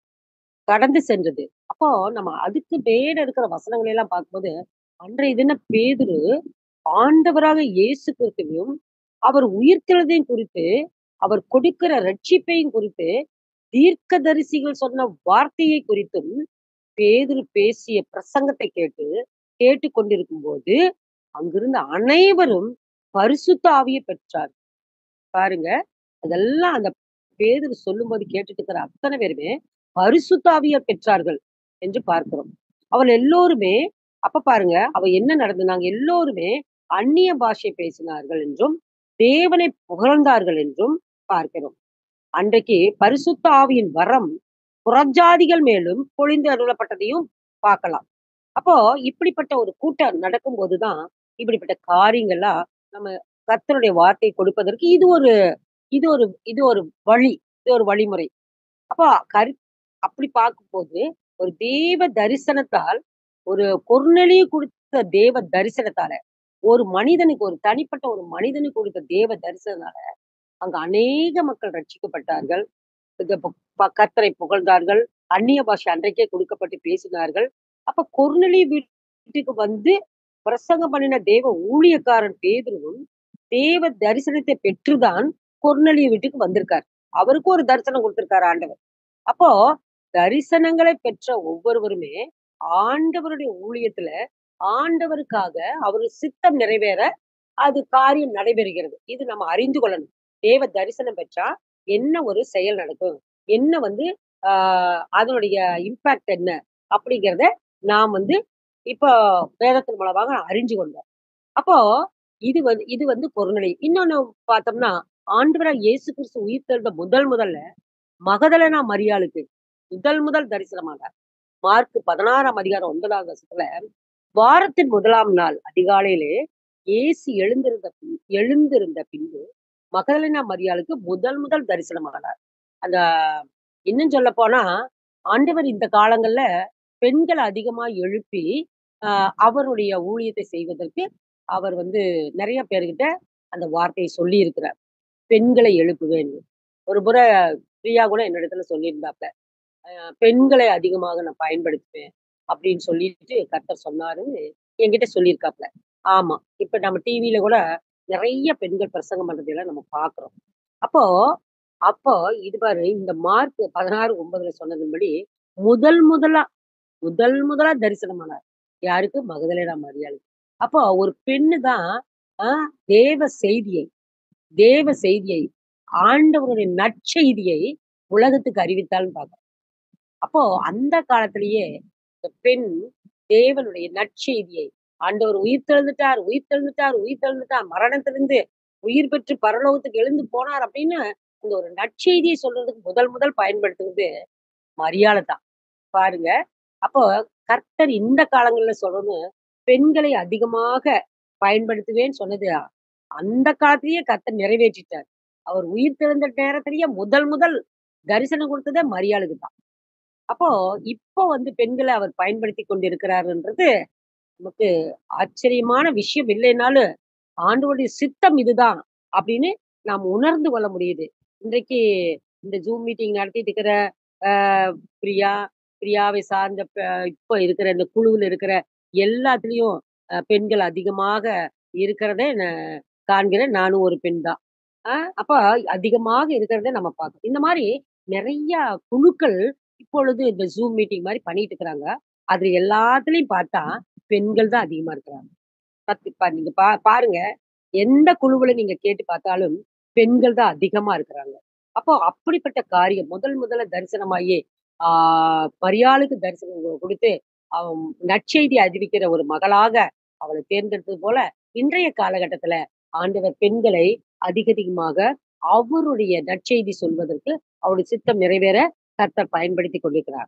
கடந்து சென்றது. அப்போ நம்ம அதுக்கு மேல இருக்கிற வசனங்களை எல்லாம் பார்க்கும்போது, அன்றைய தினம் பேதுரு ஆண்டவராக இயேசு கிறிஸ்துவையும், அவர் உயிர்த்தெழுதலையும் குறித்து, அவர் கொடுக்கிற ரட்சிப்பையும் குறித்து, தீர்க்கதரிசிகள் சொன்ன வார்த்தையை குறித்தும், பேதுரு பேசிய பிரசங்கத்தை கேட்டு கேட்டுக் கொண்டிருக்கும்போது, அங்கிருந்த அனைவரும் பரிசுத்த ஆவிய பெற்றார். பாருங்க, அதெல்லாம் அந்த பேதுரு சொல்லும்போது கேட்டுட்டு இருக்கிற அத்தன பேருமே பரிசுத்த ஆவிய பெற்றார்கள் என்று பார்க்கிறோம். அவர்கள் எல்லோருமே அப்ப பாருங்க, அவ என்ன நடந்தது? நாங்க எல்லோருமே அந்நிய பாஷை பேசினார்கள் என்றும், தேவனை புகழ்ந்தார்கள் என்றும் பார்க்கிறோம். அன்றைக்கு பரிசுத்த ஆவியின் வரம் புறஜாதிகள் மேலும் பொழிந்து அருளப்பட்டதையும் பார்க்கலாம். அப்போ இப்படிப்பட்ட ஒரு கூட்டம் நடக்கும்போது தான், இப்படிப்பட்ட காரியங்கள்லாம் நம்ம கர்த்தருடைய வார்த்தை கொடுப்பதற்கு இது ஒரு இது ஒரு இது ஒரு வழி. இது ஒரு வழிமுறை. அப்போ கரு அப்படி பார்க்கும்போது, ஒரு தேவ தரிசனத்தால், ஒரு கொர்நேலியு குடுத்த தேவ தரிசனத்தால, ஒரு மனிதனுக்கு ஒரு தனிப்பட்ட ஒரு மனிதனுக்கு கொடுத்த தேவ தரிசனத்தால, அங்க அநேக மக்கள் ரட்சிக்கப்பட்டார்கள். இது ப ப கர்த்தரை புகழ்ந்தார்கள். அந்நிய பாஷை அன்றைக்கே கொடுக்கப்பட்டு பேசினார்கள். அப்ப கொர்நேலியு வீட்டுக்கு வந்து பிரசங்கம் பண்ணின தேவ ஊழியக்காரன் பேதுருவும், தேவ தரிசனத்தை பெற்றுதான் கொர்நேலியு வீட்டுக்கு வந்திருக்கார். அவருக்கும் ஒரு தரிசனம் குடுத்திருக்காரு ஆண்டவர். அப்போ தரிசனங்களை பெற்ற ஒவ்வொருவருமே ஆண்டவருடைய ஊழியத்துல ஆண்டவருக்காக அவரு சித்தம் நிறைவேற அது காரியம் நடைபெறுகிறது. இது நம்ம அறிந்து கொள்ளணும். தேவ தரிசனம் பெற்றா என்ன ஒரு செயல் நடக்கும்? என்ன வந்து ஆ அதனுடைய இம்பாக்ட் என்ன? அப்படிங்கிறத நாம் வந்து இப்போ வேதத்தின் மூலமாக அறிஞ்சு கொண்டோம். அப்போ இது வந்து இது வந்து கொர்நேலியு. இன்னொன்னு பார்த்தோம்னா, ஆண்டவராகிய இயேசு கிறிஸ்து உயிர்த்தெழுந்த முதல் முதல்ல மகதலேனா மரியாளுக்கு முதல் முதல் தரிசனமானார். மார்க் 16ஆம் அதிகாரம் 9வது வசனத்துல, வாரத்தின் முதலாம் நாள் அதிகாலையிலே இயேசு எழுந்திருந்த பின் எழுந்திருந்த பின்பு மகதலேனா மரியாளுக்கு முதல் முதல் தரிசனமானார். அந்த இன்னும் சொல்லப்போனா, ஆண்டவர் இந்த காலங்கள்ல பெண்கள அதிகமா எழுப்பி, அ அவருடைய ஊழியத்தை செய்வதற்கு அவர் வந்து நெறைய பேர்கிட்ட அந்த வார்த்தைய சொல்லியிருக்கிறார். பெண்களை எழுப்புவேன்னு. ஒரு முறை பிரியா கூட என்னிடத்துல சொல்லியிருந்தாப்ல. அ பெண்களை அதிகமாக நான் பயன்படுத்துவேன். அப்படின்னு சொல்லிட்டு கர்த்தர் சொன்னாருன்னு என்கிட்ட சொல்லியிருக்காப்ல. ஆமா. இப்ப நம்ம டிவில கூட நெறைய பெண்கள் பிரசங்கம் பண்றதையெல்லாம் நம்ம பார்க்கிறோம். அப்போ அப்போ இது பாரு இந்த மார்க் 16:9ல சொன்னதின்படி முதல் முதலா முதல் முதலா தரிசனமானார். யாருக்கு? மகதலேனா மரியாளுக்கு. அப்போ ஒரு பெண்ணு தான் அ தேவ செய்தியை தேவ செய்தியை, ஆண்டவருடைய நற்செய்தியை உலகத்துக்கு அறிவித்தாள்ன்னு பார்க்கிறோம். அப்போ அந்த காலத்திலேயே இந்த பெண் தேவனுடைய நற்செய்தியை ஆண்டவர் உயிர்த்தெழுந்துட்டார், உயிர்த்தெழுந்துட்டார், உயிர்த்தெழுந்துட்டார். மரணத்திலிருந்து உயிர் பெற்று பரலோகத்துக்கு எழுந்து போனார் அப்படின்னு இந்த ஒரு நற்செய்தியை சொல்றதுக்கு முதல் முதல் பயன்படுத்துனது மரியாள தான். பாருங்க. அப்போ கர்த்தர் இந்த காலங்கள்ல சொல்றது, பெண்களை அதிகமாக பயன்படுத்துவேன்னு சொன்னது, அந்த காலத்திலேயே கர்த்தர் நிறைவேற்றிட்டார். அவர் உயிர்த்தெழுந்த நேரத்திலேயே முதல் முதல் தரிசனம் குடுத்ததே மரியாளுக்கு தான். அப்போ இப்போ வந்து பெண்கள அவர் பயன்படுத்திக் கொண்டிருக்கிறாருன்றது நமக்கு ஆச்சரியமான விஷயம் இல்லைனாலும், ஆண்டவருடைய சித்தம் இதுதான் அப்படின்னு நாம் உணர்ந்து கொள்ள முடியுது. இன்றைக்கு இந்த ஜூம் மீட்டிங் நடத்திட்டு இருக்கிற அ பிரியா, பிரியாவை சார்ந்த ப இப்ப இருக்கிற இந்த குழுவுல இருக்கிற எல்லாத்துலயும் அ பெண்கள் அதிகமாக இருக்கிறத நான் காண்கிறேன். நானும் ஒரு பெண் தான். அ அப்ப அதிகமாக இருக்கிறத நம்ம பார்க்கிறோம். இந்த மாரி நெறைய குழுக்கள் இப்பொழுது இந்த ஜூம் மீட்டிங் மாரி பண்ணிட்டு இருக்கிறாங்க. அதுல எல்லாத்துலயும் பார்த்தா பெண்கள் தான் அதிகமா இருக்கிறாங்க. பத்து ப நீங்க பா பாருங்க. எந்த குழுவுல நீங்க கேட்டு பார்த்தாலும் பெண்கள் தான் அதிகமா இருக்கிறாங்க. அப்போ அப்படிப்பட்ட காரியம் முதல் முதல்ல தரிசனமாயி, ஆ மரியாளுக்கு தரிசனம் கு குடுத்து, அவ நற்செய்தி அறிவிக்கிற ஒரு மகளாக அவள தேர்ந்தெடுத்தது போல, இன்றைய காலகட்டத்தில ஆண்டவர் பெண்களை அதிக அதிகமாக அவருடைய நற்செய்தி சொல்வதற்கு அவருடைய சித்தம் நிறைவேற கர்த்தர் பயன்படுத்திக் கொண்டிருக்கிறார்.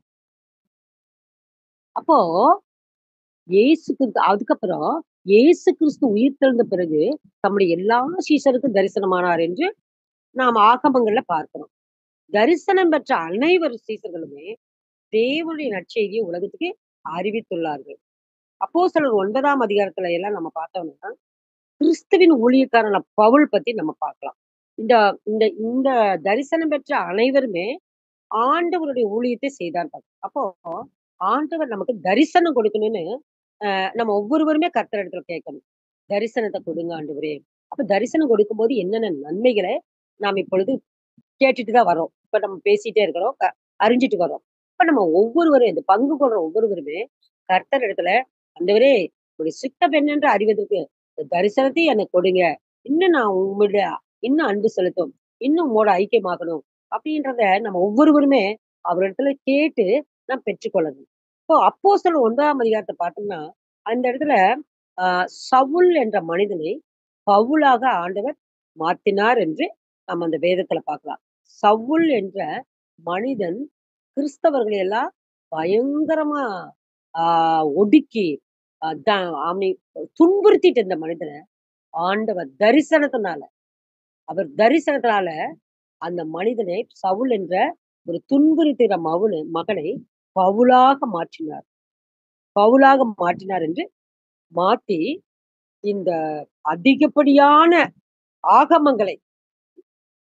அப்போ இயேசு கிறிஸ்து அதுக்கப்புறம் இயேசு கிறிஸ்து உயிர்த்தெழுந்த பிறகு தம்முடைய எல்லா சீஷருக்கும் தரிசனமானார் என்று நாம் ஆகமங்கள்ல பார்க்கிறோம். தரிசனம் பெற்ற அனைவர் சீஷர்களுமே தேவனுடைய நற்செய்தியை உலகத்துக்கு அறிவித்துள்ளார்கள். அப்போஸ்தலர் 9ஆம் அதிகாரத்துல எல்லாம் நம்ம பார்த்தோம்னா, கிறிஸ்துவின் ஊழியக்காரனான பவுல் பத்தி நம்ம பார்க்கலாம். இந்த இந்த இந்த தரிசனம் பெற்ற அனைவருமே ஆண்டவருடைய ஊழியத்தை செய்தார்கள். அப்போ ஆண்டவர் நமக்கு தரிசனம் கொடுக்கணும்னு அ நம்ம ஒவ்வொருவருமே கர்த்தரிடத்துல கேட்கணும். தரிசனத்த கொடுங்க ஆண்டவரே. அப்ப தரிசனம் கொடுக்கும்போது என்னென்ன நன்மைகள நாம் இப்பொழுது கேட்டுட்டு தான் வர்றோம். இப்ப நம்ம பேசிட்டே இருக்கிறோம். க அறிஞ்சுட்டு வர்றோம். இப்ப நம்ம ஒவ்வொருவரும் இந்த பங்கு கொள்ற ஒவ்வொருவருமே கர்த்தரிடத்துல ஆண்டவரே உங்களுடைய சித்தம் என்னென்று அறிவதற்கு இந்த தரிசனத்தையும் எனக்கு கொடுங்க. இன்னும் நான் உம்முடைய இன்னும் அன்பு செலுத்தும். இன்னும் உம்மோட ஐக்கியமாகணும். அப்படின்றத நம்ம ஒவ்வொருவருமே அவரிடத்துல கேட்டு நாம் பெற்றுக்கொள்ளணும். இப்போ அப்போஸ்தலர் 9ஆம் அதிகாரத்த பார்த்தோம்னா, அந்த இடத்துல அ சவுல் என்ற மனிதனை பவுலாக ஆண்டவர் மாத்தினார் என்று நம்ம அந்த வேதத்துல பார்க்கலாம். சவுல் என்ற மனிதன் கிறிஸ்தவர்களை எல்லாம் பயங்கரமா ஆ ஒடுக்கி, அதான் ஆமி துன்புறுத்திட்டு இருந்த மனிதன ஆண்டவர் தரிசனத்தினால, அவர் தரிசனத்தினால அந்த மனிதனை சவுல் என்ற ஒரு துன்புறுத்துகிற மவுனு மகனை பவுலாக மாற்றினார். பவுலாக மாற்றினார் என்று மாத்தி, இந்த அதிகப்படியான ஆகமங்களை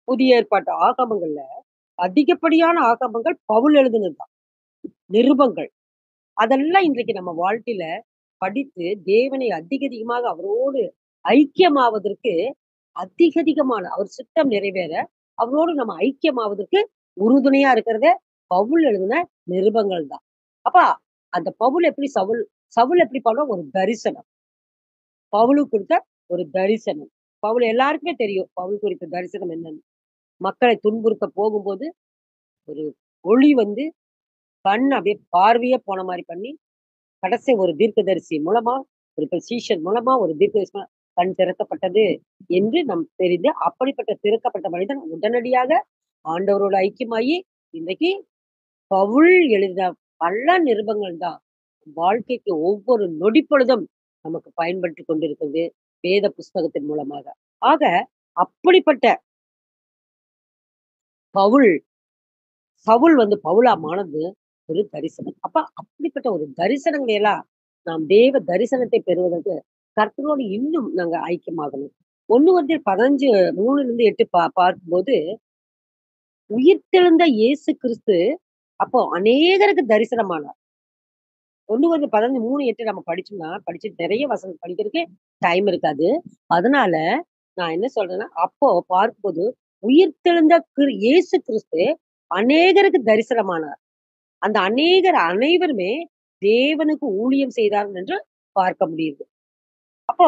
புதிய ஏற்பாட்டு ஆகமங்கள்ல அதிகப்படியான ஆகமங்கள் பவுல் எழுதுனதுதான். நிருபங்கள். அதெல்லாம் இன்றைக்கு நம்ம வாழ்க்கையில படித்து தேவனை அதிக அதிகமாக அவரோடு ஐக்கியமாவதற்கு அதிக அதிகமான அவர் சித்தம் நிறைவேற அவரோடு நம்ம ஐக்கியமாவதற்கு உறுதுணையா இருக்கிறதே பவுல் எழுதின நிருபங்கள் தான். அப்ப அந்த பவுல் எப்படி சவுல் சவுல் எப்படி பண்ண ஒரு தரிசனம். பவுலுக்கு கொடுத்த ஒரு தரிசனம். பவுல் எல்லாருக்குமே தெரியும். பவுல் குறித்த தரிசனம் என்னன்னு. மக்களை துன்புறுத்த போகும்போது, ஒரு ஒளி வந்து கண் அப்படியே பார்வையே போன மாரி பண்ணி, கடைசி ஒரு தீர்க்கதரிசி மூலமா, ஒரு பொசிஷன் மூலமா ஒரு தீர்க்கதரிசி மூலமா கண் திறக்கப்பட்டது என்று நம் தெரிந்து, அப்படிப்பட்ட திறக்கப்பட்ட மனிதன் உடனடியாக ஆண்டவரோடு ஐக்கியமாகி, இன்றைக்கு பவுல் எழுதின பல நிருபங்கள் தான் வாழ்க்கைக்கு ஒவ்வொரு நொடி பொழுதும் நமக்கு பயன்பட்டுக் கொண்டிருக்கிறது. வேத புஸ்தகத்தின் மூலமாக. ஆக அப்படிப்பட்ட பவுல் சவுல் வந்து பவுலா மானது ஒரு தரிசனம். அப்ப அப்படிப்பட்ட ஒரு தரிசனங்களை எல்லாம் நாம் தேவ தரிசனத்தை பெறுவதற்கு கர்த்தரோடு இன்னும் நாங்க ஐக்கியமாகணும். 1 கொரிந்தியர் 15 3லிருந்து 8 பா பார்க்கும்போது, உயிர்த்தெழுந்த இயேசு கிறிஸ்து அப்போ அநேகருக்கு தரிசனமானார். 1 கொரிந்தியர் 15 3, 8 நம்ம படிச்சோம்னா, படிச்சு நிறைய வசனம் படிக்கிறதுக்கே டைம் இருக்காது. அதனால நான் என்ன சொல்றேன்னா, அப்போ பார்க்கும்போது உயிர்த்தெழுந்த கிரு இயேசு கிறிஸ்து அநேகருக்கு தரிசனமானார். அந்த அநேகர் அனைவருமே தேவனுக்கு ஊழியம் செய்தார்கள் என்று பார்க்க முடியுது. அப்போ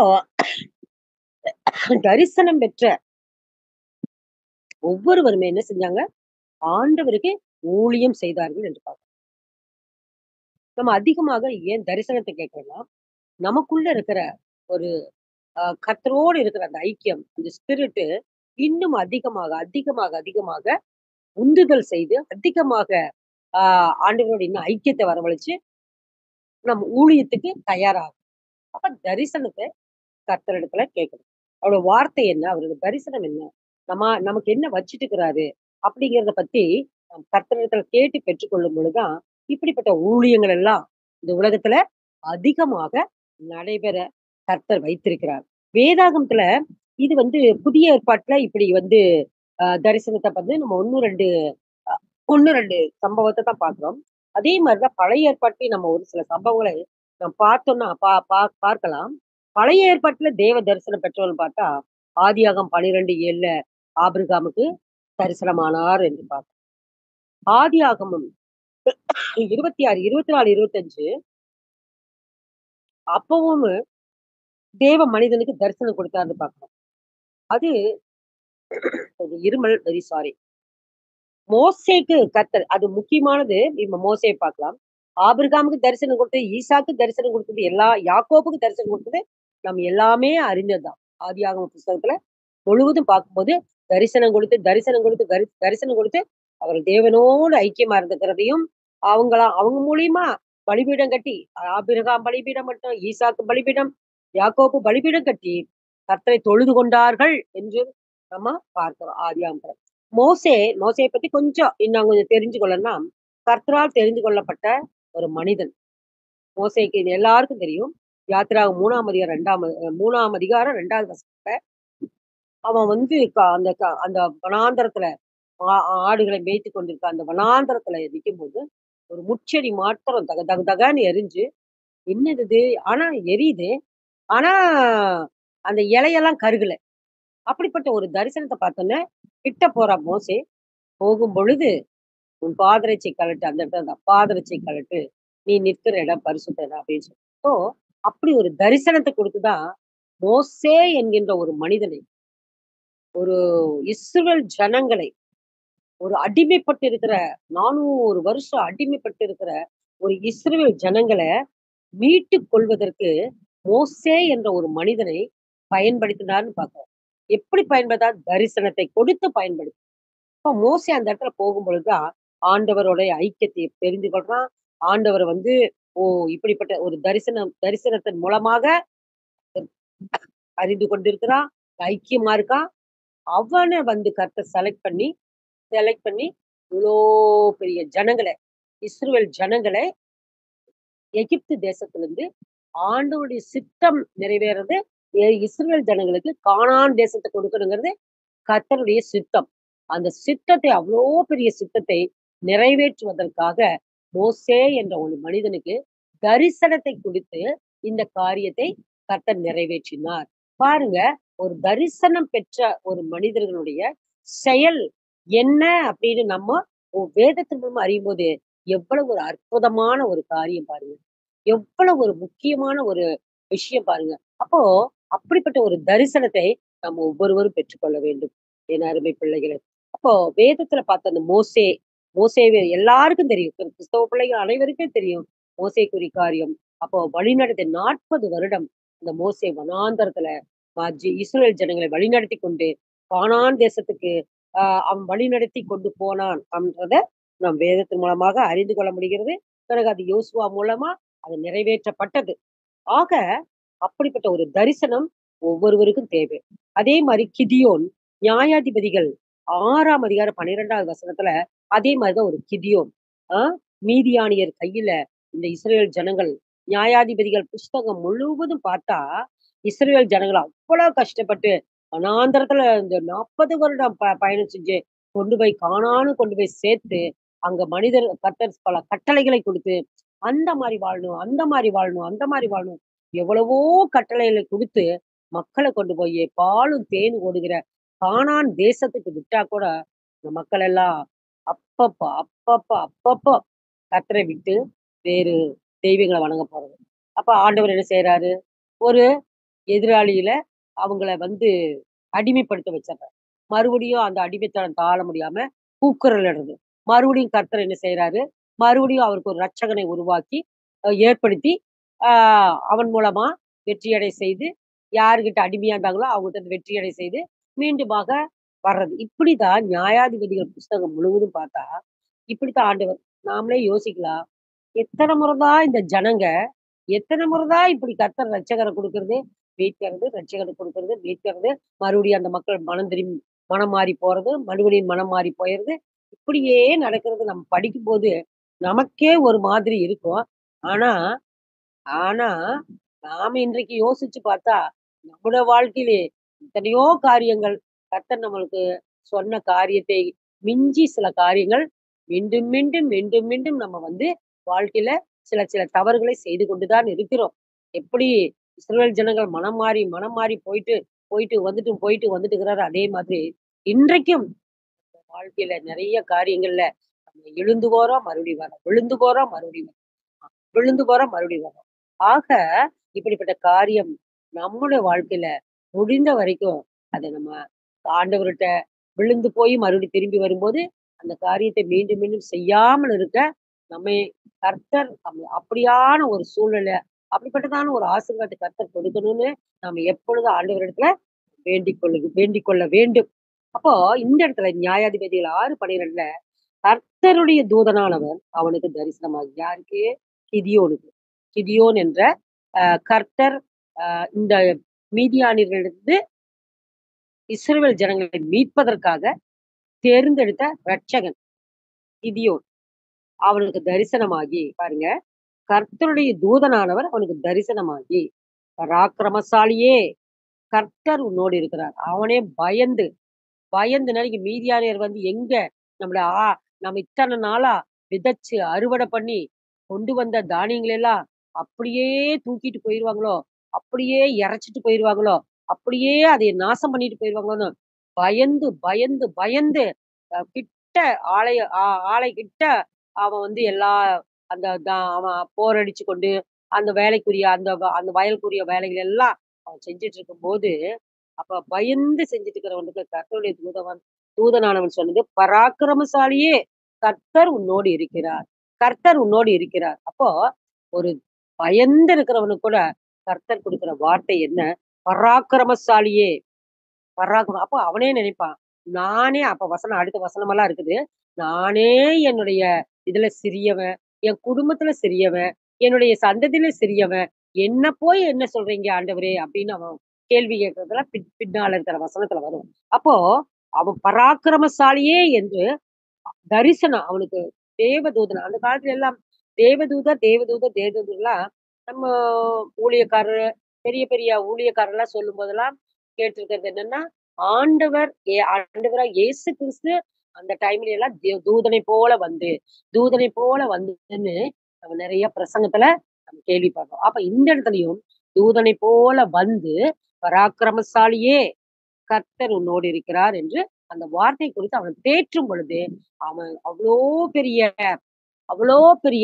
தரிசனம் பெற்ற ஒவ்வொருவருமே என்ன செஞ்சாங்க? ஆண்டவருக்கு ஊழியம் செய்தார்கள் என்று பார்க்கிறோம். நம்ம அதிகமாக ஏன் தரிசனத்த கேட்கிறோம்னா, நமக்குள்ள இருக்கிற ஒரு அ கர்த்தரோடு இருக்கிற அந்த ஐக்கியம், அந்த ஸ்பிரிட்டு இன்னும் அதிகமாக, அதிகமாக, அதிகமாக உந்துதல் செய்து, அதிகமாக ஆ ஆண்டவரோட இன்னும் ஐக்கியத்த வரவழைச்சு, நம் ஊழியத்துக்கு தயாராகும். அப்ப தரிசனத்த கர்த்தரிடத்துல கேட்கணும். அவருடைய வார்த்தை என்ன? அவருடைய தரிசனம் என்ன? நம்ம நமக்கு என்ன வச்சுட்டு இருக்கிறாரு? அப்படிங்கிறத பத்தி நம் கர்த்தரிடத்துல கேட்டு பெற்றுக்கொள்ளும் பொழுது தான், இப்படிப்பட்ட ஊழியங்கள் எல்லாம் இந்த உலகத்துல அதிகமாக நடைபெற கர்த்தர் வைத்திருக்கிறார். வேதாகமத்துல இது வந்து புதிய ஏற்பாட்டுல இப்படி வந்து அ தரிசனத்த வந்து நம்ம 1, 2 அ 1, 2 சம்பவத்த தான் பார்க்கிறோம். அதே மாரி தான் பழைய ஏற்பாட்டிலயும் நம்ம ஒரு சில சம்பவங்களை நாம் பார்த்தோம்னா பா பா பார்க்கலாம். பழைய ஏற்பாட்டுல தேவ தரிசனம் பெற்றவர்ன்னு பார்த்தா, ஆதியாகமம் 12:7ல ஆபிரகாமுக்கு தரிசனமானார் என்று பார்க்கிறோம். ஆதியாகமம் 26, 24, 25 அப்பவும் தேவ மனிதனுக்கு தரிசனம் கொடுத்தார்ன்னு பார்க்கிறோம். அது கொஞ்சம் இருமல் வெரி சாரி. மோசேக்கு கர்த்தர் அது முக்கியமானது நம்ம மோசேய பார்க்கலாம். ஆபிரகாமுக்கு தரிசனம் கொடுத்தது, ஈசாக்கு தரிசனம் கொடுத்தது, எல்லா யாக்கோபுக்கு தரிசனம் கொடுத்தது, நம்ம எல்லாமே அறிந்தது தான். ஆதியாகம புஸ்தகத்துல முழுவதும் பார்க்கும்போது, தரிசனம் கொடுத்து, தரிசனம் கொடுத்து, கரி தரிசனம் கொடுத்து, அவர் தேவனோடு ஐக்கியமா இருந்துக்கிறதையும், அவங்கள அவங்க மூலியமா பலிபீடம் கட்டி, ஆபிரகாம் பலிபீடம் மட்டும், ஈசாக்கு பலிபீடம், யாக்கோபு பலிபீடம் கட்டி, கர்த்தரை தொழுது கொண்டார்கள் என்று நம்ம பார்க்கிறோம் ஆதியாகமத்துல. மோசே மோசேய பத்தி கொஞ்சம் இன்னும் கொஞ்சம் தெரிஞ்சு கொள்ளணும்னா, கர்த்தரால் தெரிந்து கொள்ளப்பட்ட ஒரு மனிதன். மோசேக்கு இது எல்லாருக்கும் தெரியும். யாத்திராகமம் 3ஆம் அதிகாரம் 2ஆம் 3ஆம் அதிகாரம் 2வது வசனத்துல, அவன் வந்து க அந்த க அந்த வனாந்தரத்துல ஆ ஆடுகளை மேய்த்துக் கொண்டிருக்க அந்த வனாந்தரத்துல நிக்கும்போது, ஒரு முட்செடி மாத்திரம் தக தக தகன்னு எரிஞ்சு, என்னது இது? ஆனா எரியுது. ஆனா, அந்த இலையெல்லாம் கருகல. அப்படிப்பட்ட ஒரு தரிசனத்த பார்த்தோனே, கிட்ட போறான் மோசே. போகும்பொழுது, "உன் பாதரட்சை கழட்டு." அந்த இடத்துல தான் பாதரட்சை கழட்டு. நீ நிற்கிற இடம் பரிசுத்த இடம் அப்படின்னு சொல்லி. ஸோ, அப்படி ஒரு தரிசனத்த குடுத்து தான், மோசே என்கின்ற ஒரு மனிதனை, ஒரு இஸ்ரவேல் ஜனங்களை, ஒரு அடிமைப்பட்டு இருக்கிற 400 வருஷம் அடிமைப்பட்டு இருக்கிற ஒரு இஸ்ரவேல் ஜனங்கள மீட்டுக் கொள்வதற்கு மோசே என்ற ஒரு மனிதனை பயன்படுத்தினார்ன்னு பார்க்கிறோம். எப்படி பயன்படுத்தார்? தரிசனத்தை கொடுத்து பயன்படுத்தி. அப்ப மோசே அந்த இடத்துல போகும்பொழுது தான், ஆண்டவருடைய ஐக்கியத்தை தெரிந்து கொள்றான். ஆண்டவர் வந்து, ஓ! இப்படிப்பட்ட ஒரு தரிசனம் தரிசனத்தின் மூலமாக அறிந்து கொண்டிருக்கிறான். ஐக்கியமா இருக்கான். அவன வந்து கர்த்தர் செலக்ட் பண்ணி செலக்ட் பண்ணி, இவ்ளோ பெரிய ஜனங்கள, இஸ்ரவேல் ஜனங்கள எகிப்து தேசத்திலிருந்து ஆண்டவருடைய சித்தம் நிறைவேறது, எ இஸ்ரவேல் ஜனங்களுக்கு கானான் தேசத்த கொடுக்கணுங்கிறது கர்த்தருடைய சித்தம். அந்த சித்தத்தை அவ்வளோ பெரிய சித்தத்தை நிறைவேற்றுவதற்காக மோசே என்ற ஒரு மனிதனுக்கு தரிசனத்தை கொடுத்து இந்த காரியத்தை கர்த்தர் நிறைவேற்றினார் பாருங்க ஒரு தரிசனம் பெற்ற ஒரு மனிதர்களுடைய செயல் என்ன அப்படின்னு நம்ம ஒ- வேதத்தின் மூலமா அறியும் போது எவ்வளவு ஒரு அற்புதமான ஒரு காரியம் பாருங்க எவ்வளவு ஒரு முக்கியமான ஒரு விஷயம் பாருங்க அப்போ அப்படிப்பட்ட ஒரு தரிசனத்தை நம்ம ஒவ்வொருவரும் பெற்றுக்கொள்ள வேண்டும் என் அருமை பிள்ளைகளே அப்போ வேதத்துல பார்த்த அந்த மோசே மோசே எல்லாருக்கும் தெரியும் கிறிஸ்~ கிறிஸ்தவ பிள்ளைகள் அனைவருக்கும் தெரியும் மோசே குறி காரியம் அப்போ வழிநடத்தி நாற்பது வருடம் இந்த மோசே வனாந்தரத்துல ஆஹ் ஜி- இஸ்ரவேல் ஜனங்களை வழிநடத்தி கொண்டு கானான் தேசத்துக்கு ஆஹ் அவன் வழிநடத்தி கொண்டு போனான் அப்படின்றத நம் வேதத்தின் மூலமாக அறிந்து கொள்ள முடிகிறது பிறகு அது யோசுவா மூலமா அது நிறைவேற்றப்பட்டது ஆக அப்படிப்பட்ட ஒரு தரிசனம் ஒவ்வொருவருக்கும் தேவை அதே மாதிரி கிதியோன் நியாயாதிபதிகள் ஆறாம் அதிகாரம் பன்னிரெண்டாவது வசனத்துல அதே மாதிரிதான் ஒரு கிதியோன் ஆஹ் மீதியானியர் கையில இந்த இஸ்ரேல் ஜனங்கள் நியாயாதிபதிகள் புஸ்தகம் முழுவதும் பார்த்தா இஸ்ரேல் ஜனங்கள் அவ்வளவு கஷ்டப்பட்டு வனாந்தரத்துல இந்த நாற்பது வருடம் ப பயணம் செஞ்சு கொண்டு போய் காணான்னு கொண்டு போய் சேர்த்து அங்க மனிதர் கர்த்தர் பல கட்டளைகளை கொடுத்து அந்த மாதிரி வாழணும் அந்த மாதிரி வாழணும் அந்த மாதிரி வாழணும் எவ்வளவோ கட்டளைகளை கொடுத்து மக்களை கொண்டு போய் பாலும் தேன் ஓடுகிற கானான் தேசத்துக்கு விட்டா கூட இந்த மக்கள் எல்லாம் அப்பப்ப அப்பப்ப அப்பப்போ கர்த்தரை விட்டு வேறு தெய்வங்களை வணங்க போறது அப்ப ஆண்டவர் என்ன செய்யறாரு ஒரு எதிராளியில அவங்கள வந்து அடிமைப்படுத்த வச்சிடுறாரு மறுபடியும் அந்த அடிமைத்தனம் தாழ முடியாம கூக்குரலிடுறது மறுபடியும் கர்த்தர் என்ன செய்யறாரு மறுபடியும் அவருக்கு ஒரு ரட்சகனை உருவாக்கி அஹ் ஏற்படுத்தி ஆஹ் அவன் மூலமா வெற்றியடை செய்து யாருகிட்ட அடிமையா இருந்தாங்களோ அவங்ககிட்ட வெற்றியடை செய்து மீண்டுமாக வர்றது இப்படிதான் நியாயாதிபதிகள் புஸ்தகம் முழுவதும் பார்த்தா இப்படித்தான் ஆண்டவர் நாமளே யோசிக்கலாம் எத்தனை முறைதான் இந்த ஜனங்க எத்தனை முறைதான் இப்படி கர்த்தர் ரட்சகரை கொடுக்கறது மீட்கிறது ரட்சகரை கொடுக்கறது மீட்கிறது மறுபடியும் அந்த மக்கள் மனம் திரும்பி மனம் மாறி போறது மறுபடியும் மனம் மாறி போயிடுது இப்படியே நடக்கிறது நம்ம படிக்கும்போது நமக்கே ஒரு மாதிரி இருக்கும் ஆனா ஆனா நாம இன்றைக்கு யோசிச்சு பார்த்தா நம்முடைய வாழ்க்கையிலே எத்தனையோ காரியங்கள் கர்த்தர் நம்மளுக்கு சொன்ன காரியத்தை மிஞ்சி சில காரியங்கள் மீண்டும் மீண்டும் மீண்டும் மீண்டும் நம்ம வந்து வாழ்க்கையில சில சில தவறுகளை செய்து கொண்டுதான் இருக்கிறோம் எப்படி இஸ்ரவேல் ஜனங்கள் மனம் மாறி மனம் மாறி போயிட்டு போயிட்டு வந்துட்டு போயிட்டு வந்துட்டு இருக்கிறாரு அதே மாதிரி இன்றைக்கும் நம்ம வாழ்க்கையில நிறைய காரியங்கள்ல நம்ம எழுந்து போறோம் மறுபடியும் வரோம் விழுந்து போறோம் மறுபடியும் வரோம் விழுந்து போறோம் மறுபடியும் வரோம் ஆக இப்படிப்பட்ட காரியம் நம்முடைய வாழ்க்கையில முடிந்த வரைக்கும் அதை நம்ம ஆண்டவர்கிட்ட விழுந்து போய் மறுபடியும் திரும்பி வரும்போது அந்த காரியத்தை மீண்டும் மீண்டும் செய்யாமல் இருக்க நம்மை கர்த்தர் நம்ம அப்படியான ஒரு சூழ்நிலை அப்படிப்பட்டதான ஒரு ஆசீர்வாதத்தை கர்த்தர் கொடுக்கணும்னு நம்ம எப்பொழுதும் ஆண்டவரிடத்துல வேண்டிக் கொள்ளு வேண்டிக் கொள்ள வேண்டும் அப்போ இந்த இடத்துல நியாயாதிபதிகள் ஆறு பன்னிரெண்டுல கர்த்தருடைய தூதனானவர் அவனுக்கு தரிசனமாகி யாருக்கு கிதியோனுக்கு கிதியோன் என்ற ஆஹ், கர்த்தர் ஆஹ், இந்த மீதியானியர்களிலிருந்து இஸ்ரவேல் ஜனங்களை மீட்பதற்காக தேர்ந்தெடுத்த ரட்சகன் கிதியோன் அவனுக்கு தரிசனமாகி பாருங்க கர்த்தருடைய தூதனானவர் அவனுக்கு தரிசனமாகி பராக்கிரமசாலியே கர்த்தர் உன்னோடு இருக்கிறார் அவனே பயந்து பயந்து நாளைக்கு மீதியானியர் வந்து எங்க நம்மள ஆ நம்ம இத்தனை நாளா விதைச்சு அறுவடை பண்ணி கொண்டு வந்த தானியங்கள் எல்லாம் அப்படியே தூக்கிட்டு போயிருவாங்களோ அப்படியே இறைச்சிட்டு போயிருவாங்களோ அப்படியே அதை நாசம் பண்ணிட்டு போயிருவாங்களோன்னு பயந்து பயந்து பயந்து அஹ் கிட்ட ஆலை ஆ- ஆலை கிட்ட அவன் வந்து எல்லா அந்த தா- அவன் போரடிச்சு கொண்டு அந்த வேலைக்குரிய அந்த வ- அந்த வயலுக்குரிய வேலைகள் எல்லாம் அவன் செஞ்சுட்டு இருக்கும்போது அப்ப பயந்து செஞ்சுட்டு இருக்கிறவனுக்கு கர்த்தருடைய தூதவன் தூதனானவன் சொன்னது பராக்கிரமசாலியே கர்த்தர் உன்னோடு இருக்கிறார் கர்த்தர் உன்னோடு இருக்கிறார் அப்போ ஒரு பயந்து இருக்கிறவனுக்கு கூட கர்த்தர் கொடுக்கிற வார்த்தை என்ன பராக்கிரமசாலியே பராக்கிரமம் அப்போ அவனே நினைப்பான் நானே அப்ப வசனம் அடுத்த வசனம் எல்லாம் இருக்குது நானே என்னுடைய இதுல சிறியவன் என் குடும்பத்துல சிறியவன் என்னுடைய சந்ததியில சிறியவன் என்ன போய் என்ன சொல்றீங்க ஆண்டவரே அப்படின்னு அவன் கேள்வி கேட்கறதுல பின் பின்னால இருக்கிற வசனத்துல வரும் அப்போ அவன் பராக்கிரமசாலியே என்று தரிசனம் அவனுக்கு தேவதூதன் அந்த காலத்துல எல்லாம் தேவதூதர் தேவதூதர் தேவதூதர்லாம் நம்ம ஊழியக்காரர் பெரிய பெரிய ஊழியக்காரர்லாம் சொல்லும் போதெல்லாம் கேட்டிருக்கிறது என்னன்னா ஆண்டவர் ஏ ஆண்டவரா இயேசு கிறிஸ்து அந்த டைம்ல எல்லாம் தே- தூதனை போல வந்து தூதனை போல வந்துன்னு நம்ம நிறைய பிரசங்கத்துல நம்ம கேள்விப்படுறோம் அப்ப இந்த இடத்துலயும் தூதனை போல வந்து பராக்கிரமசாலியே கர்த்தர் உன்னோடு இருக்கிறார் என்று அந்த வார்த்தை குறித்து அவன் தேற்றும் பொழுது அவன் அவ்வளோ பெரிய அவ்வளோ பெரிய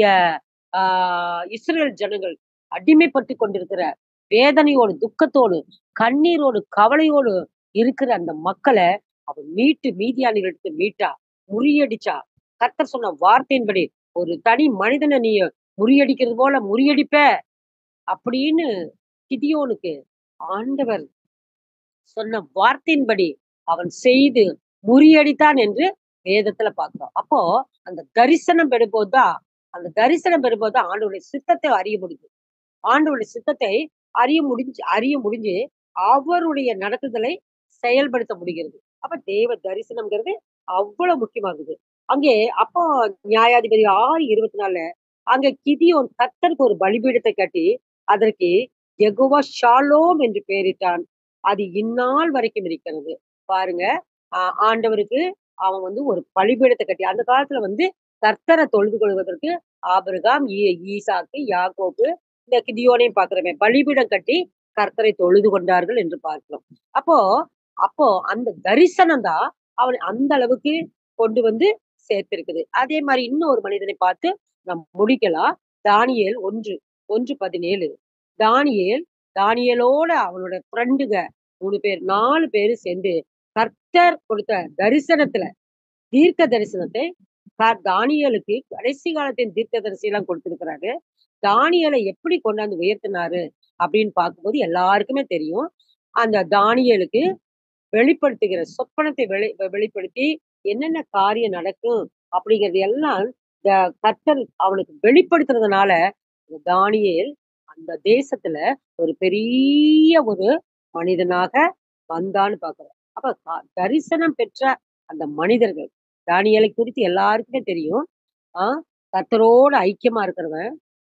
ஆஹ் இஸ்ரேல் ஜனங்கள் அடிமைப்பட்டு கொண்டிருக்கிற வேதனையோடு துக்கத்தோடு கண்ணீரோடு கவலையோடு இருக்கிற அந்த மக்களை அவன் மீட்டு மீதியானிகளுக்கு மீட்டா முறியடிச்சா கர்த்தர் சொன்ன வார்த்தையின்படி ஒரு தனி மனிதனை நீ முறியடிக்கிறது போல முறியடிப்ப அப்படின்னு கிதியோனுக்கு ஆண்டவர் சொன்ன வார்த்தையின்படி அவன் செய்து முறியடித்தான் என்று வேதத்துல பார்க்கிறோம் அப்போ அந்த தரிசனம் பெறும்போதுதான் அந்த தரிசனம் பெறும்போதுதான் ஆண்டவருடைய சித்தத்தை அறிய முடியுது ஆண்டவருடைய சித்தத்தை அறிய முடிஞ்சு அறிய முடிஞ்சு அவருடைய நடத்துதலை செயல்படுத்த முடிகிறது அப்ப தேவ தரிசனம்ங்கிறது அவ்வளவு முக்கியமாகுது அங்கே அப்போ நியாயாதிபதி ஆறு இருபத்தி நாலுல அங்க கிதியோன் கர்த்தருக்கு ஒரு பலிபீடத்தை கட்டி அதற்கு யெகோவா ஷாலோம் என்று பெயரிட்டான் அது இந்நாள் வரைக்கும் இருக்கிறது பாருங்க ஆஹ் ஆண்டவருக்கு அவன் வந்து ஒரு பலிபீடத்தை கட்டி அந்த காலத்துல வந்து கர்த்தரை தொழுது கொள்வதற்கு ஆபிரகாம் ஈ- ஈசாக்கு யாக்கோப்பு இந்த கிதியோனையும் பாக்குறமே பலிபீடம் கட்டி கர்த்தரை தொழுது கொண்டார்கள் என்று பார்க்கிறோம் அப்போ அப்போ அந்த தரிசனம் தான் அவனை அந்த அளவுக்கு கொண்டு வந்து சேர்த்திருக்குது அதே மாதிரி இன்னொரு மனிதனை பார்த்து நம்ம முடிக்கலாம் தானியேல் ஒன்று ஒன்று பதினேழு தானியேல் தானியேலோட அவனோட ஃப்ரெண்டுங்க மூணு பேர் நாலு பேரு சேர்ந்து கர்த்தர் கொடுத்த தரிசனத்துல தீர்க்க தரிசனத்தை க- தானியேலுக்கு கடைசி காலத்தின் தீர்க்க தரிசி எல்லாம் கொடுத்திருக்கிறாரு தானியேலை எப்படி கொண்டாந்து உயர்த்தினாரு அப்படின்னு பார்க்கும்போது எல்லாருக்குமே தெரியும் அந்த தானியேலுக்கு வெளிப்படுத்துகிற சொப்பனத்தை வெளி வெ- வெளிப்படுத்தி என்னென்ன காரியம் நடக்கும் அப்படிங்கிறது எல்லாம் இந்த கர்த்தர் அவனுக்கு வெளிப்படுத்துறதுனால இந்த தானியேல் அந்த தேசத்துல ஒரு பெரிய ஒரு மனிதனாக வந்தான்னு பாக்குறோம் அப்ப கா- தரிசனம் பெற்ற அந்த மனிதர்கள் தானியேலை குறித்து எல்லாருக்குமே தெரியும் ஆஹ் கர்த்தரோட ஐக்கியமா இருக்கிறவன்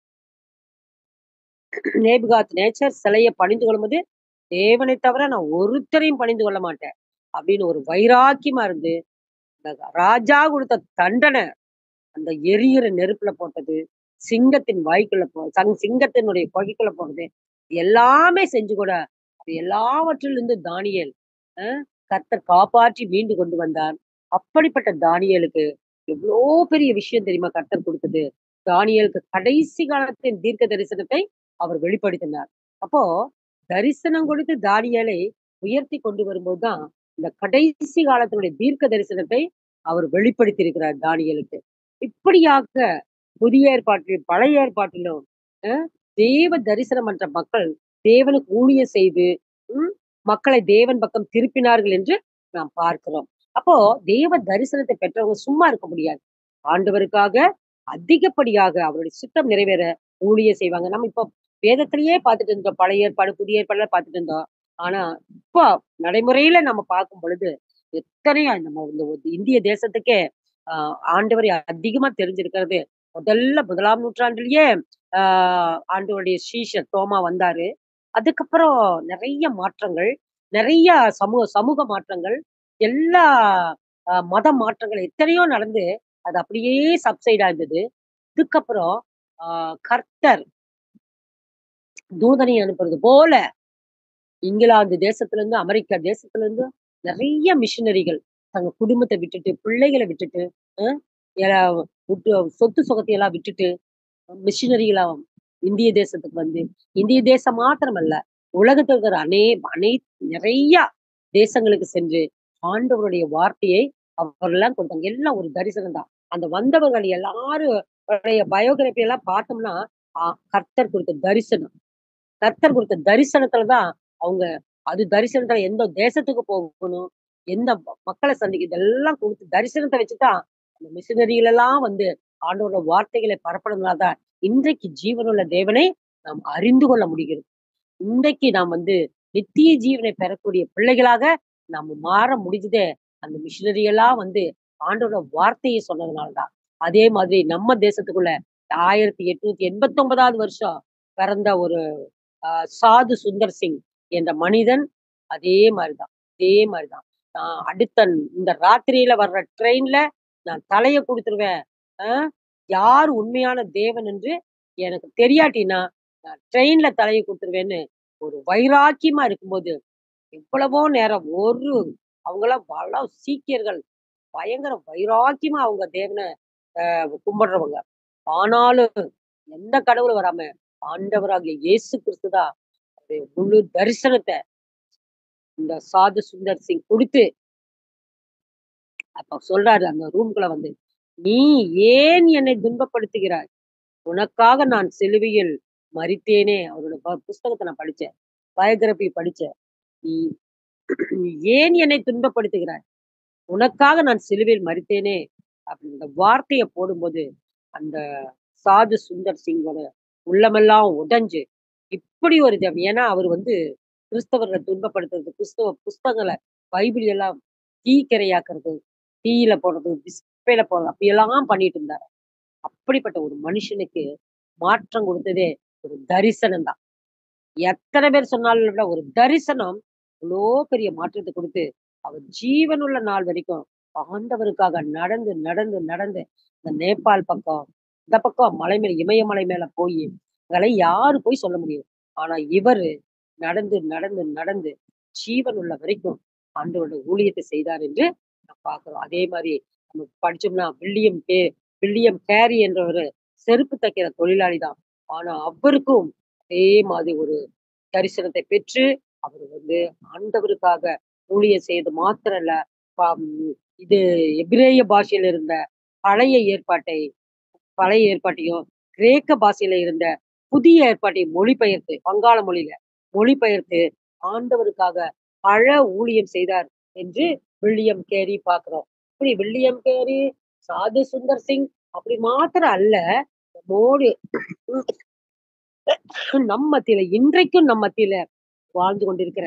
நேபுகாத் நேச்சர் சிலையை பணிந்து கொள்ளும்போது தேவனை தவிர நான் ஒருத்தரையும் பணிந்து கொள்ள மாட்டேன் அப்படின்னு ஒரு வைராக்கியமா இருந்து இந்த ராஜா கொடுத்த தண்டனை அந்த எரியிற நெருப்புல போட்டது சிங்கத்தின் வாய்க்குள்ள போ சங் சிங்கத்தினுடைய கொகைக்குள்ள போறது எல்லாமே செஞ்சு கூட அது எல்லாவற்றிலிருந்து தானியேல் அஹ், கர்த்தர் காப்பாற்றி மீண்டு கொண்டு வந்தார் அப்படிப்பட்ட தானியேலுக்கு எவ்வளோ பெரிய விஷயம் தெரியுமா கர்த்தர் கொடுத்தது தானியேலுக்கு கடைசி காலத்தின் தீர்க்க தரிசனத்தை அவர் வெளிப்படுத்தினார் அப்போ தரிசனம் கொடுத்து தானியேலை உயர்த்தி கொண்டு வரும்போதுதான் இந்த கடைசி காலத்தினுடைய தீர்க்க தரிசனத்தை அவர் வெளிப்படுத்தி இருக்கிறார் தானியேலுக்கு இப்படியாக புதிய ஏற்பாட்டிலும் பழைய ஏற்பாட்டிலும் அஹ், தேவ தரிசனம் என்ற மக்கள் தேவனுக்கு ஊழியம் செய்து உம், மக்களை தேவன் பக்கம் திருப்பினார்கள் என்று நாம் பார்க்கிறோம் அப்போ தேவ தரிசனத்தை பெற்றவங்க சும்மா இருக்க முடியாது ஆண்டவருக்காக அதிகப்படியாக அவருடைய சித்தம் நிறைவேற ஊழியம் செய்வாங்க நம்ம இப்போ வேதத்திலேயே பார்த்துட்டு இருந்தோம் பழைய ஏற்பாடு புதிய ஏற்பாடுல பார்த்துட்டு இருந்தோம் ஆனா இப்போ நடைமுறையில நம்ம பார்க்கும் பொழுது எத்தனையோ நம்ம இந்த ஒரு இந்திய தேசத்துக்கே ஆஹ் ஆண்டவரை அதிகமா தெரிஞ்சிருக்கிறது முதல்ல முதலாம் நூற்றாண்டிலேயே ஆஹ் ஆண்டவருடைய ஸ்ரீஷர் தோமா வந்தாரு அதுக்கப்புறம் நிறைய மாற்றங்கள் நிறைய சமூக சமூக மாற்றங்கள் எல்லா ஆஹ் மத மாற்றங்கள் எத்தனையோ நடந்து அது அப்படியே சப்சைடா இருந்தது இதுக்கப்புறம் ஆஹ் கர்த்தர் தூதனை அனுப்புறது போல இங்கிலாந்து தேசத்துல இருந்து அமெரிக்கா தேசத்துல இருந்து நிறைய மிஷினரிகள் தங்க குடும்பத்தை விட்டுட்டு பிள்ளைகளை விட்டுட்டு அஹ் எல்லாம் விட்டு சொத்து சுகத்தை எல்லாம் விட்டுட்டு மிஷினரிகளா இந்திய தேசத்துக்கு வந்து இந்திய தேசம் மாத்திரமல்ல உலகத்தில் இருக்கிற அனே அனை நிறைய தேசங்களுக்கு சென்று ஆண்டவருடைய வார்த்தையை அவர்கள்லாம் கொடுத்தாங்க எல்லாம் ஒரு தரிசனம் தான் அந்த வந்தவர்கள் எல்லாரும் பயோகிராபி எல்லாம் பார்த்தோம்னா ஆஹ் கர்த்தர் கொடுத்த தரிசனம் கர்த்தர் கொடுத்த தரிசனத்துலதான் அவங்க அது தரிசனத்துல எந்த தேசத்துக்கு போகணும் எந்த ம- மக்களை சந்திக்க இதெல்லாம் கொடுத்து தரிசனத்தை வச்சுதான் அந்த மிஷினரிகள் எல்லாம் வந்து ஆண்டவரோட வார்த்தைகளை பரப்பணும்னாதான் இன்றைக்கு ஜீவனுள்ள தேவனை நாம் அறிந்து கொள்ள முடிகிறது இன்றைக்கு நாம் வந்து நித்திய ஜீவனை பெறக்கூடிய பிள்ளைகளாக நாம மாற முடிஞ்சதே அந்த மிஷினரி எல்லாம் வந்து ஆண்டோட வார்த்தையை சொன்னதுனாலதான் அதே மாதிரி நம்ம தேசத்துக்குள்ள ஆயிரத்தி எட்நூத்தி எண்பத்தி ஒன்பதாவது வருஷம் பிறந்த ஒரு ஆஹ் சாது சுந்தர் சிங் என்ற மனிதன் அதே மாதிரிதான் அதே மாதிரிதான் நான் அடுத்த இந்த ராத்திரியில வர்ற ட்ரெயின்ல நான் தலைய குடுத்துருவேன் ஆஹ் யார் உண்மையான தேவன் என்று எனக்கு தெரியாட்டினா நான் ட்ரெயின்ல தலைய குடுத்துருவேன்னு ஒரு வைராக்கியமா இருக்கும்போது எவ்வளவோ நேரம் ஒரு அவங்கெல்லாம் பல சீக்கியர்கள் பயங்கர வைராக்கியமா அவங்க தேவனை ஆஹ் கும்பிடுறவங்க ஆனாலும் எந்த கடவுளும் வராம ஆண்டவராகிய இயேசு கிறிஸ்துதான் அவருடைய முழு தரிசனத்தை இந்த சாது சுந்தர் சிங் கொடுத்து அப்ப சொல்றாரு அந்த ரூம்குள்ள வந்து நீ ஏன் என்னை துன்பப்படுத்துகிறாய் உனக்காக நான் சிலுவையில் மறித்தேனே அவரோட ப- புஸ்தகத்தை நான் படிச்சேன் பயோகிராபி படிச்சேன் நீ நீ ஏன் என்னை துன்பப்படுத்துகிறாய் உனக்காக நான் சிலுவையில் மறித்தேனே அப்படின்ற வார்த்தையை போடும்போது அந்த சாது சுந்தர் சிங்கோட உள்ளமெல்லாம் உடைஞ்சு இப்படி ஒரு ஜெபம். ஏன்னா அவர் வந்து கிறிஸ்தவர்களை துன்பப்படுத்துறது கிறிஸ்தவ புஸ்தகங்களை பைபிள் எல்லாம் தீக்கிரையாக்குறது தீயில போடுறது டிஸ்பிளேல போடுறது அப்படியெல்லாம் பண்ணிட்டு இருந்தாரு அப்படிப்பட்ட ஒரு மனுஷனுக்கு மாற்றம் கொடுத்ததே ஒரு தரிசனம் தான் எத்தனை பேர் சொன்னாலும் விட ஒரு தரிசனம் இவ்வளோ பெரிய மாற்றத்தை கொடுத்து அவர் ஜீவனுள்ள நாள் வரைக்கும் ஆண்டவருக்காக நடந்து நடந்து நடந்து இந்த நேபாள் பக்கம் இந்த பக்கம் மலை மேல இமயமலை மேல போய் அதெல்லாம் யாரு போய் சொல்ல முடியும் ஆனா இவரு நடந்து நடந்து நடந்து ஜீவன் உள்ள வரைக்கும் ஆண்டவரோட ஊழியத்தை செய்தார் என்று நான் பார்க்கிறோம் அதே மாதிரி நம்ம படிச்சோம்னா வில்லியம் கே வில்லியம் கேரி என்றவர் செருப்பு தைக்கிற தொழிலாளி தான் ஆனா அவருக்கும் அதே மாதிரி ஒரு தரிசனத்தை பெற்று அவர் வந்து ஆண்டவருக்காக ஊழியம் செய்து மாத்திரம் இல்ல பா- ம், இது எபிரேய பாஷையில இருந்த பழைய ஏற்பாட்டை பழைய ஏற்பாட்டையும் கிரேக்க பாஷையில இருந்த புதிய ஏற்பாட்டை மொழிபெயர்த்து வங்காள மொழியில மொழிபெயர்த்து ஆண்டவருக்காக பல ஊழியம் செய்தார் என்று வில்லியம் கேரி பார்க்கிறோம் இப்படி வில்லியம் கேரி சாது சுந்தர் சிங் அப்படி மாத்திரம் அல்ல மோடி நம் மத்தியில இன்றைக்கும் நம் மத்தியில வாழ்ந்து கொண்டிருக்கிற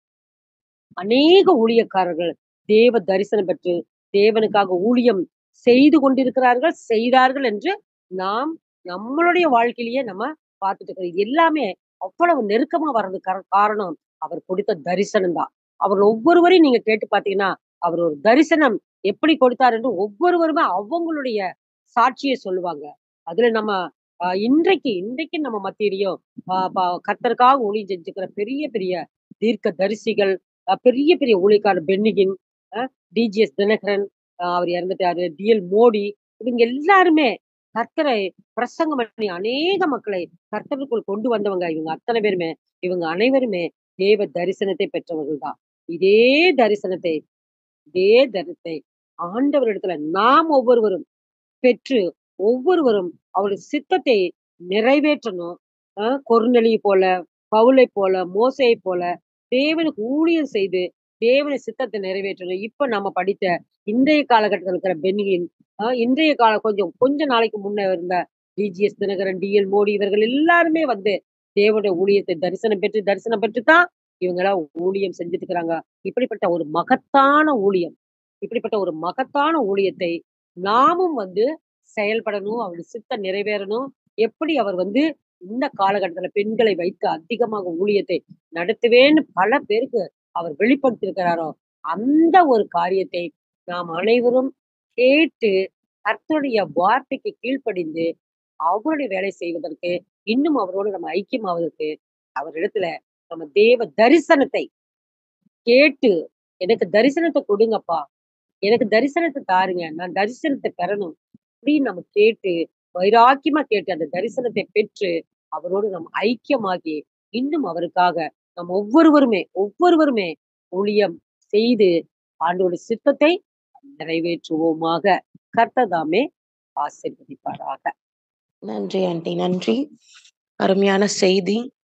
அநேக ஊழியக்காரர்கள் தேவ தரிசனம் பெற்று தேவனுக்காக ஊழியம் செய்து கொண்டிருக்கிறார்கள் செய்தார்கள் என்று நாம் நம்மளுடைய வாழ்க்கையிலேயே நம்ம பார்த்துட்டு இருக்கிறோம் இது எல்லாமே அவ்வளவு நெருக்கமா வர்றது காரணம் அவர் கொடுத்த தரிசனம் தான் அவர் ஒவ்வொருவரையும் நீங்க கேட்டு பாத்தீங்கன்னா அவர் ஒரு தரிசனம் எப்படி கொடுத்தார் என்று ஒவ்வொருவருமே அவங்களுடைய சாட்சியை சொல்லுவாங்க அதுல நம்ம ஆஹ் இன்றைக்கு இன்றைக்கு நம்ம மத்தியிலையும் ஆஹ் ப- கர்த்தருக்காக ஊழியம் செஞ்சுக்கிற பெரிய பெரிய தீர்க்க தரிசிகள் ஆஹ் பெரிய பெரிய ஊழியக்காரர் பென்னிகின் டிஜிஎஸ் தினகரன் ஆஹ் அவர் இறந்துட்டாரு டிஎல் மோடி இவங்க எல்லாருமே கர்த்தரை பிரசங்கம் பண்ணி அநேக மக்களை கர்த்தருக்குள் கொண்டு வந்தவங்க இவங்க அத்தனை பேருமே இவங்க அனைவருமே தேவ தரிசனத்தை பெற்றவர்கள் தான் இதே தரிசனத்தை இதே தரிசனத்தை ஆண்டவரிடத்துல நாம் ஒவ்வொருவரும் பெற்று ஒவ்வொருவரும் அவருடைய சித்தத்தை நிறைவேற்றணும் ஆஹ் கொர்நெலி போல பவுலை போல மோசையை போல தேவனுக்கு ஊழியம் செய்து தேவனை சித்தத்தை நிறைவேற்றணும் இப்ப நம்ம படித்த இன்றைய காலகட்டத்தில் இருக்கிற பென்னியின் ஆஹ் இன்றைய கால கொஞ்சம் கொஞ்ச நாளைக்கு முன்ன இருந்த டிஜிஎஸ் தினகரன் டிஎல் மோடி இவர்கள் எல்லாருமே வந்து தேவனுடைய ஊழியத்தை தரிசனம் பெற்று தரிசனம் பெற்று தான் இவங்க எல்லாம் ஊழியம் செஞ்சுட்டு இருக்கிறாங்க இப்படிப்பட்ட ஒரு மகத்தான ஊழியம் இப்படிப்பட்ட ஒரு மகத்தான ஊழியத்தை நாமும் வந்து செயல்படணும் அவருடைய சித்தம் நிறைவேறணும் எப்படி அவர் வந்து இந்த காலகட்டத்துல பெண்களை வைத்து அதிகமாக ஊழியத்தை நடத்துவேன்னு பல பேருக்கு அவர் வெளிப்படுத்தியிருக்கிறாரோ அந்த ஒரு காரியத்தை நாம் அனைவரும் கேட்டு கர்த்தருடைய வார்த்தைக்கு கீழ்ப்படிந்து அவருடைய வேலை செய்வதற்கு இன்னும் அவரோடு நம்ம ஐக்கியமாவதற்கு அவரிடத்துல நம்ம தேவ தரிசனத்தை கேட்டு எனக்கு தரிசனத்தை கொடுங்கப்பா எனக்கு தரிசனத்தை தாருங்க நான் தரிசனத்தை பெறணும் அப்படின்னு நம்ம கேட்டு வைராக்கியமா கேட்டு அந்த தரிசனத்தை பெற்று அவரோடு நம்ம ஐக்கியமாகி இன்னும் அவருக்காக நம்ம ஒவ்வொருவருமே ஒவ்வொருவருமே ஊழியம் செய்து ஆண்டோட சித்தத்தை நிறைவேற்றுவோமாக கர்த்ததாமே ஆசீர்வதிப்பாராக நன்றி ஆண்டி நன்றி அருமையான செய்தி